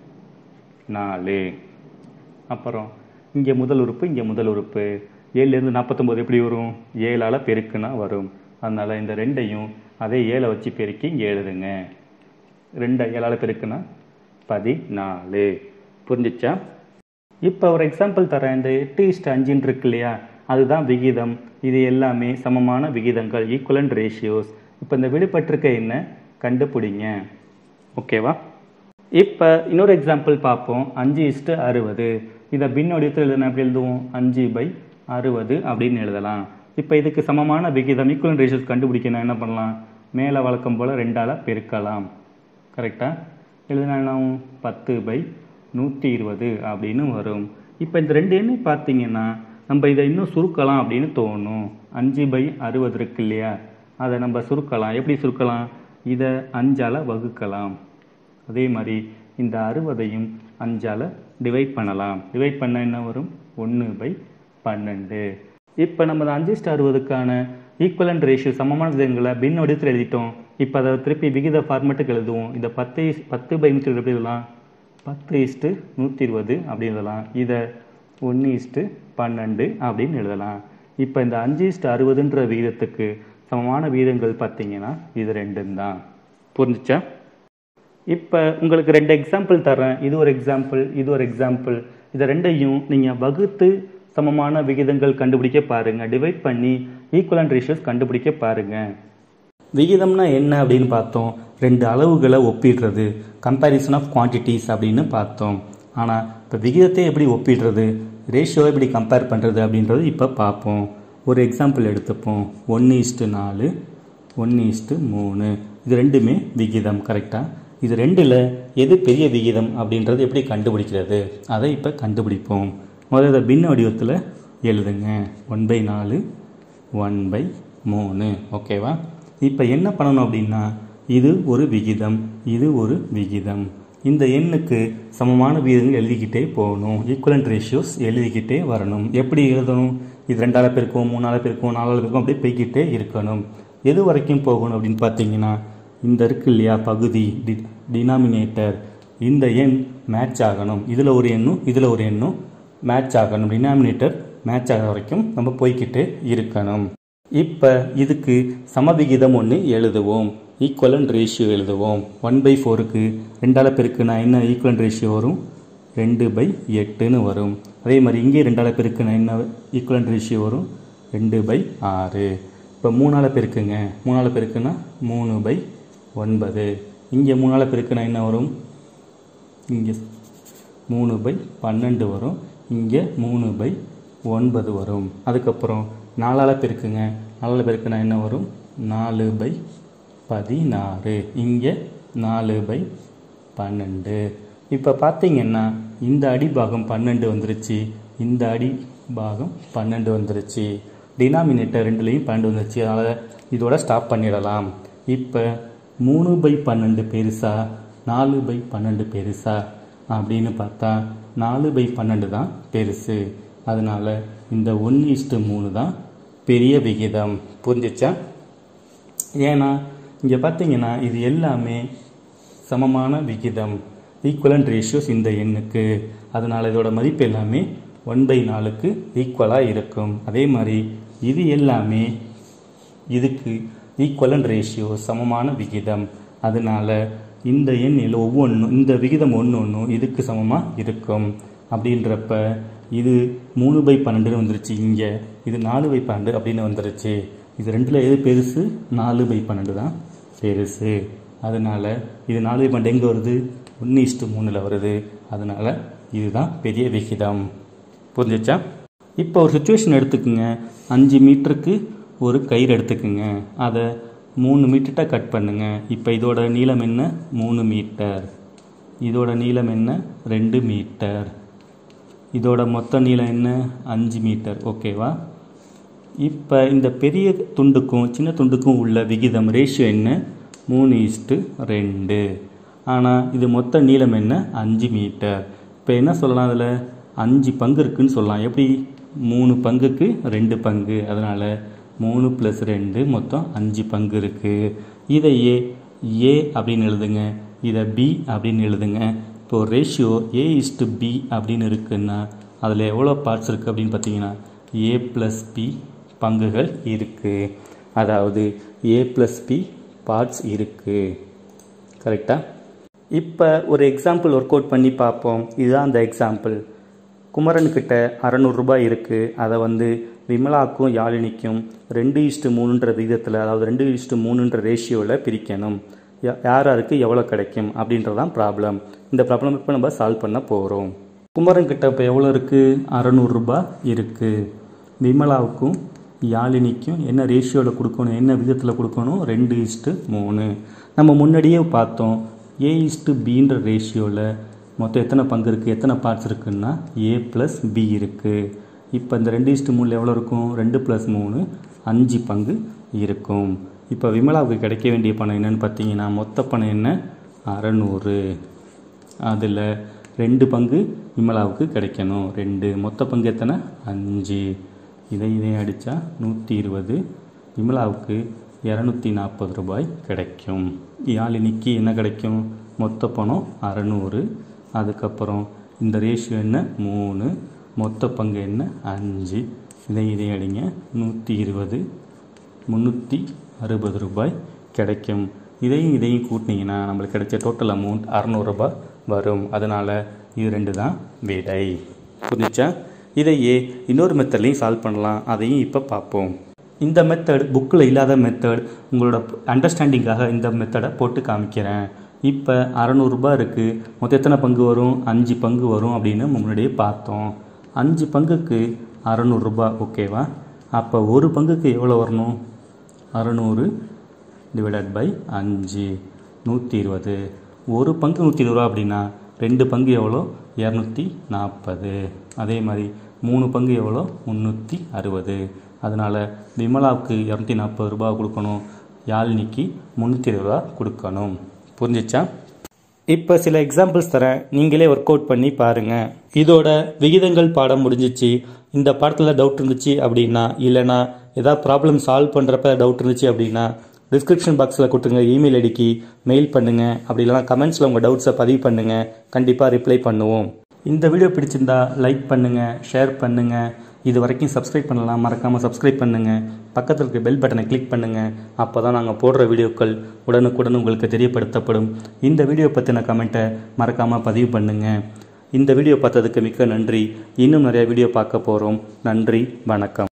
நாலு அப்புறம் இங்கே முதல் உறுப்பு இங்கே முதல் உறுப்பு ஏழுலேருந்து நாற்பத்தொம்போது எப்படி வரும் ஏழால் பெருக்குனா வரும் அதனால் இந்த ரெண்டையும் அதே ஏழை வச்சு பெருக்கி இங்கே எழுதுங்க ரெண்டை ஏழால் பெருக்குனா பதினாலு புரிஞ்சிச்சா இப்போ ஒரு எக்ஸாம்பிள் தரேன் இந்த எட்டு இஸ்ட் அஞ்சுன்னு இருக்கு இல்லையா அதுதான் விகிதம் இது எல்லாமே சமமான விகிதங்கள் ஈக்குவலன் ரேஷியோஸ் இப்போ இந்த விடுபட்டிருக்க என்ன கண்டுபிடிங்க ஓகேவா இப்போ இன்னொரு எக்ஸாம்பிள் பார்ப்போம் அஞ்சு இஸ்ட்டு அறுபது இதை பின் வடிவத்தில் எழுதுனா எப்படி எழுதுவோம் அஞ்சு பை அறுபது அப்படின்னு எழுதலாம் இப்போ இதுக்கு சமமான விகிதம் ஈக்குவலன் ரேஷியோஸ் கண்டுபிடிக்கணும் என்ன பண்ணலாம் மேலே வழக்கம் போல் ரெண்டால் பெருக்கலாம் கரெக்டாக எழுதுனா என்ன ஆகும்? பத்து பை நூற்றி இருபது அப்படின்னு வரும் இப்போ இந்த ரெண்டு எண்ணை பார்த்தீங்கன்னா நம்ம இதை இன்னும் சுருக்கலாம் அப்படின்னு தோணும் அஞ்சு பை அறுபது இருக்கு இல்லையா அதை நம்ம சுருக்கலாம் எப்படி சுருக்கலாம் இதை அஞ்சால் வகுக்கலாம் அதே மாதிரி இந்த அறுபதையும் அஞ்சால் டிவைட் பண்ணலாம் டிவைட் பண்ண என்ன வரும் ஒன்று பை பன்னெண்டு இப்போ நம்ம அந்த அஞ்சு ஸ்டார் அறுபதுக்கான ஈக்குவலன்ட் ரேஷியோ சமமான விதங்களை பின் வடிவத்தில் எழுதிட்டோம் இப்போ அதை திருப்பி விகித ஃபார்மேட்டுக்கு எழுதுவோம் இந்த பத்து பத்து பை நூற்றி எப்படி எழுதலாம் பத்து இஸ்ட்டு நூற்றி இருபது அப்படி எழுதலாம் இதை ஒன்று இஸ்ட்டு பன்னெண்டு அப்படின்னு எழுதலாம் இப்போ இந்த அஞ்சு இஸ்ட்டு அறுபதுன்ற விகிதத்துக்கு சமமான விகிதங்கள் பார்த்தீங்கன்னா இது ரெண்டும் தான் புரிஞ்சுச்சா இப்போ உங்களுக்கு ரெண்டு எக்ஸாம்பிள் தரேன் இது ஒரு எக்ஸாம்பிள் இது ஒரு எக்ஸாம்பிள் இதை ரெண்டையும் நீங்கள் வகுத்து சமமான விகிதங்கள் கண்டுபிடிக்க பாருங்கள் டிவைட் பண்ணி ஈக்குவலன் ரேஷியோஸ் கண்டுபிடிக்க பாருங்கள் விகிதம்னா என்ன அப்படின்னு பார்த்தோம் ரெண்டு அளவுகளை ஒப்பிடுறது கம்பேரிசன் ஆஃப் குவான்டிட்டிஸ் அப்படின்னு பார்த்தோம் ஆனால் இப்போ விகிதத்தை எப்படி ஒப்பிடுறது ரேஷியோவை எப்படி கம்பேர் பண்ணுறது அப்படின்றது இப்போ பார்ப்போம் ஒரு எக்ஸாம்பிள் எடுத்துப்போம் ஒன்று இஸ்ட்டு நாலு ஒன்று இஸ்ட்டு மூணு இது ரெண்டுமே விகிதம் கரெக்டாக இது ரெண்டில் எது பெரிய விகிதம் அப்படின்றது எப்படி கண்டுபிடிக்கிறது அதை இப்போ கண்டுபிடிப்போம் முதல்ல இதை பின்ன வடிவத்தில் எழுதுங்க ஒன் பை நாலு ஒன் பை மூணு ஓகேவா இப்போ என்ன பண்ணணும் அப்படின்னா இது ஒரு விகிதம் இது ஒரு விகிதம் இந்த எண்ணுக்கு சமமான விகிதங்கள் எழுதிக்கிட்டே போகணும் ஈக்குவலன்ட் ரேஷியோஸ் எழுதிக்கிட்டே வரணும் எப்படி எழுதணும் இது ரெண்டால பெருக்கும் மூணால பெருக்கும் நாலால பெருக்கும் அப்படியே போய்கிட்டே இருக்கணும் எது வரைக்கும் போகணும் அப்படின்னு பார்த்தீங்கன்னா இந்த இருக்கு இல்லையா பகுதி டி டினாமினேட்டர் இந்த எண் மேட்ச் ஆகணும் இதில் ஒரு எண்ணும் இதில் ஒரு எண்ணும் மேட்ச் ஆகணும் டினாமினேட்டர் மேட்ச் ஆகிற வரைக்கும் நம்ம போய்கிட்டே இருக்கணும் இப்போ இதுக்கு சமவிகிதம் ஒன்று எழுதுவோம் ஈக்குவலன் ரேஷியோ எழுதுவோம் ஒன் பை ஃபோருக்கு ரெண்டால பெருக்குனா என்ன ஈக்குவலன் ரேஷியோ வரும் ரெண்டு பை எட்டுன்னு வரும் அதே மாதிரி இங்கே ரெண்டால பெருக்குனா என்ன ஈக்குவலன் ரேஷியோ வரும் ரெண்டு பை ஆறு இப்போ மூணால பெருக்குங்க மூணால பெருக்குனா மூணு பை ஒன்பது இங்கே மூணால பெருக்குனா என்ன வரும் இங்கே மூணு பை பன்னெண்டு வரும் இங்கே மூணு பை ஒன்பது வரும் அதுக்கப்புறம் நாலால் பெருக்குங்க நாலால் பெருக்குனா என்ன வரும் நாலு பை பதினாறு இங்கே நாலு பை பன்னெண்டு இப்போ பார்த்தீங்கன்னா இந்த அடிபாகம் பன்னெண்டு வந்துருச்சு இந்த அடி பாகம் பன்னெண்டு வந்துருச்சு டினாமினேட்டர் ரெண்டுலேயும் பன்னெண்டு வந்துருச்சு அதனால் இதோட ஸ்டாப் பண்ணிடலாம் இப்போ மூணு பை பன்னெண்டு பெருசா நாலு பை பன்னெண்டு பெருசா அப்படின்னு பார்த்தா நாலு பை பன்னெண்டு தான் பெருசு அதனால இந்த ஒன்று இஸ்ட்டு மூணு தான் பெரிய விகிதம் புரிஞ்சிச்சா ஏன்னா இங்கே பார்த்தீங்கன்னா இது எல்லாமே சமமான விகிதம் ஈக்குவலன்ட் ரேஷியோஸ் இந்த எண்ணுக்கு அதனால் இதோட மதிப்பு எல்லாமே ஒன் பை நாலுக்கு ஈக்குவலாக இருக்கும் அதே மாதிரி இது எல்லாமே இதுக்கு ஈக்குவலன்ட் ரேஷியோ சமமான விகிதம் அதனால இந்த எண்ணில் ஒவ்வொன்றும் இந்த விகிதம் ஒன்று ஒன்றும் இதுக்கு சமமாக இருக்கும் அப்படின்றப்ப இது மூணு பை பன்னெண்டுன்னு வந்துருச்சு இங்கே இது நாலு பை பன்னெண்டு அப்படின்னு வந்துருச்சு இது ரெண்டில் எது பெருசு நாலு பை பன்னெண்டு தான் பெருசு அதனால இது நாலு பை பன்னெண்டு எங்கே வருது ஒன்று இஷ்டு மூணில் வருது அதனால இதுதான் பெரிய விகிதம் புரிஞ்சிச்சா இப்போ ஒரு சுச்சுவேஷன் எடுத்துக்குங்க அஞ்சு மீட்டருக்கு ஒரு கயிறு எடுத்துக்குங்க அதை மூணு மீட்டர்கிட்ட கட் பண்ணுங்க இப்போ இதோட நீளம் என்ன மூணு மீட்டர் இதோட நீளம் என்ன ரெண்டு மீட்டர் இதோட மொத்த நீளம் என்ன அஞ்சு மீட்டர் ஓகேவா இப்போ இந்த பெரிய துண்டுக்கும் சின்ன துண்டுக்கும் உள்ள விகிதம் ரேஷியோ என்ன மூணு இஸ்ட்டு ரெண்டு ஆனால் இது மொத்த நீளம் என்ன அஞ்சு மீட்டர் இப்போ என்ன சொல்லலாம் அதில் அஞ்சு பங்கு இருக்குன்னு சொல்லலாம் எப்படி மூணு பங்குக்கு ரெண்டு பங்கு அதனால் மூணு ப்ளஸ் ரெண்டு மொத்தம் அஞ்சு பங்கு இருக்குது இதை ஏ ஏ அப்படின்னு எழுதுங்க இதை பி அப்படின்னு எழுதுங்க இப்போ ரேஷியோ ஏ இஸ்டு பி அப்படின்னு இருக்குன்னா அதில் எவ்வளோ பார்ட்ஸ் இருக்குது அப்படின்னு பார்த்தீங்கன்னா ஏ ப்ளஸ் பி பங்குகள் இருக்குது அதாவது ஏ ப்ளஸ் பி பார்ட்ஸ் இருக்குது கரெக்டாக இப்போ ஒரு எக்ஸாம்பிள் ஒர்க் அவுட் பண்ணி பார்ப்போம் இதுதான் அந்த எக்ஸாம்பிள் குமரன்கிட்ட அறநூறுரூபா இருக்குது அதை வந்து விமலாக்கும் யாழினிக்கும் ரெண்டு இஸ்ட்டு மூணுன்ற விகிதத்தில் அதாவது ரெண்டு இஸ்ட்டு மூணுன்ற ரேஷியோவில் பிரிக்கணும் யா- யார் யாருக்கு எவ்வளோ கிடைக்கும் அப்படின்றதான் ப்ராப்ளம் இந்த ப்ராப்ளம் இப்போ நம்ம சால்வ் பண்ண போகிறோம் குமரன்கிட்ட இப்போ எவ்வளோ இருக்குது அறநூறுரூபா இருக்குது விமலாவுக்கும் யாழினிக்கும் என்ன ரேஷியோவில் கொடுக்கணும் என்ன விதத்தில் கொடுக்கணும் ரெண்டு இஸ்ட்டு மூணு நம்ம முன்னாடியே பார்த்தோம் ஏ இஸ்ட்டு பின்ற ரேஷியோவில் மொத்தம் எத்தனை பங்கு இருக்குது எத்தனை பார்ட்ஸ் இருக்குன்னா ஏ ப்ளஸ் பி இருக்குது இப்போ இந்த ரெண்டு இஸ்ட்டு மூணில் எவ்வளோ இருக்கும் ரெண்டு ப்ளஸ் மூணு அஞ்சு பங்கு இருக்கும் இப்போ விமலாவுக்கு கிடைக்க வேண்டிய பணம் என்னன்னு பார்த்தீங்கன்னா மொத்த பணம் என்ன அறநூறு அதில் ரெண்டு பங்கு விமலாவுக்கு கிடைக்கணும் ரெண்டு மொத்த பங்கு எத்தனை அஞ்சு இதை இதை அடித்தா நூற்றி இருபது விமலாவுக்கு இரநூத்தி நாற்பது ரூபாய் கிடைக்கும் யாழினிக்கு என்ன கிடைக்கும் மொத்த பணம் அறநூறு அதுக்கப்புறம் இந்த ரேஷியோ என்ன மூணு மொத்த பங்கு என்ன அஞ்சு இதை இதை அடிங்க நூற்றி இருபது முந்நூற்றி அறுபது ரூபாய் கிடைக்கும் இதையும் இதையும் கூட்டினீங்கன்னா நம்மளுக்கு கிடைச்ச டோட்டல் அமௌண்ட் அறநூறுபா வரும் அதனால் இது ரெண்டு தான் விடை புரிஞ்சுச்சா இதையே இன்னொரு மெத்தட்லையும் சால்வ் பண்ணலாம் அதையும் இப்போ பார்ப்போம் இந்த மெத்தட் புக்கில் இல்லாத மெத்தட் உங்களோட அண்டர்ஸ்டாண்டிங்காக இந்த மெத்தடை போட்டு காமிக்கிறேன் இப்போ அறநூறுபா இருக்குது மொத்தம் எத்தனை பங்கு வரும் அஞ்சு பங்கு வரும் அப்படின்னு முன்னாடியே பார்த்தோம் அஞ்சு பங்குக்கு அறநூறுபா ஓகேவா அப்போ ஒரு பங்குக்கு எவ்வளோ வரணும் அறநூறு டிவைடட் பை அஞ்சு நூற்றி இருபது ஒரு பங்கு நூற்றி இருபது ரூபா அப்படின்னா ரெண்டு பங்கு எவ்வளோ இரநூத்தி நாற்பது அதே மாதிரி மூணு பங்கு எவ்வளோ முந்நூற்றி அறுபது அதனால் விமலாவுக்கு இரநூத்தி நாற்பது ரூபா கொடுக்கணும் யாழினிக்கு முந்நூற்றி இருபது ரூபா கொடுக்கணும் புரிஞ்சிச்சா இப்போ சில எக்ஸாம்பிள்ஸ் தரேன் நீங்களே ஒர்க் அவுட் பண்ணி பாருங்கள் இதோட விகிதங்கள் பாடம் முடிஞ்சிச்சு இந்த பாடத்தில் டவுட் இருந்துச்சு அப்படின்னா இல்லைனா ஏதாவது ப்ராப்ளம் சால்வ் பண்ணுறப்ப டவுட் இருந்துச்சு அப்படின்னா டிஸ்கிரிப்ஷன் பாக்ஸில் கொடுத்துருங்க இமெயில் ஐடிக்கு மெயில் பண்ணுங்கள் அப்படி இல்லைனா கமெண்ட்ஸில் உங்கள் டவுட்ஸை பதிவு பண்ணுங்கள் கண்டிப்பாக ரிப்ளை பண்ணுவோம் இந்த வீடியோ பிடிச்சிருந்தா லைக் பண்ணுங்கள் ஷேர் பண்ணுங்கள் இது வரைக்கும் சப்ஸ்கிரைப் பண்ணலாம் மறக்காமல் சப்ஸ்கிரைப் பண்ணுங்கள் பக்கத்தில் இருக்க பெல் பட்டனை கிளிக் பண்ணுங்கள் அப்போ தான் நாங்கள் போடுற வீடியோக்கள் உடனுக்குடன் உங்களுக்கு தெரியப்படுத்தப்படும் இந்த வீடியோ பற்றின கமெண்ட்டை மறக்காமல் பதிவு பண்ணுங்கள் இந்த வீடியோ பார்த்ததுக்கு மிக்க நன்றி இன்னும் நிறைய வீடியோ பார்க்க போகிறோம் நன்றி வணக்கம்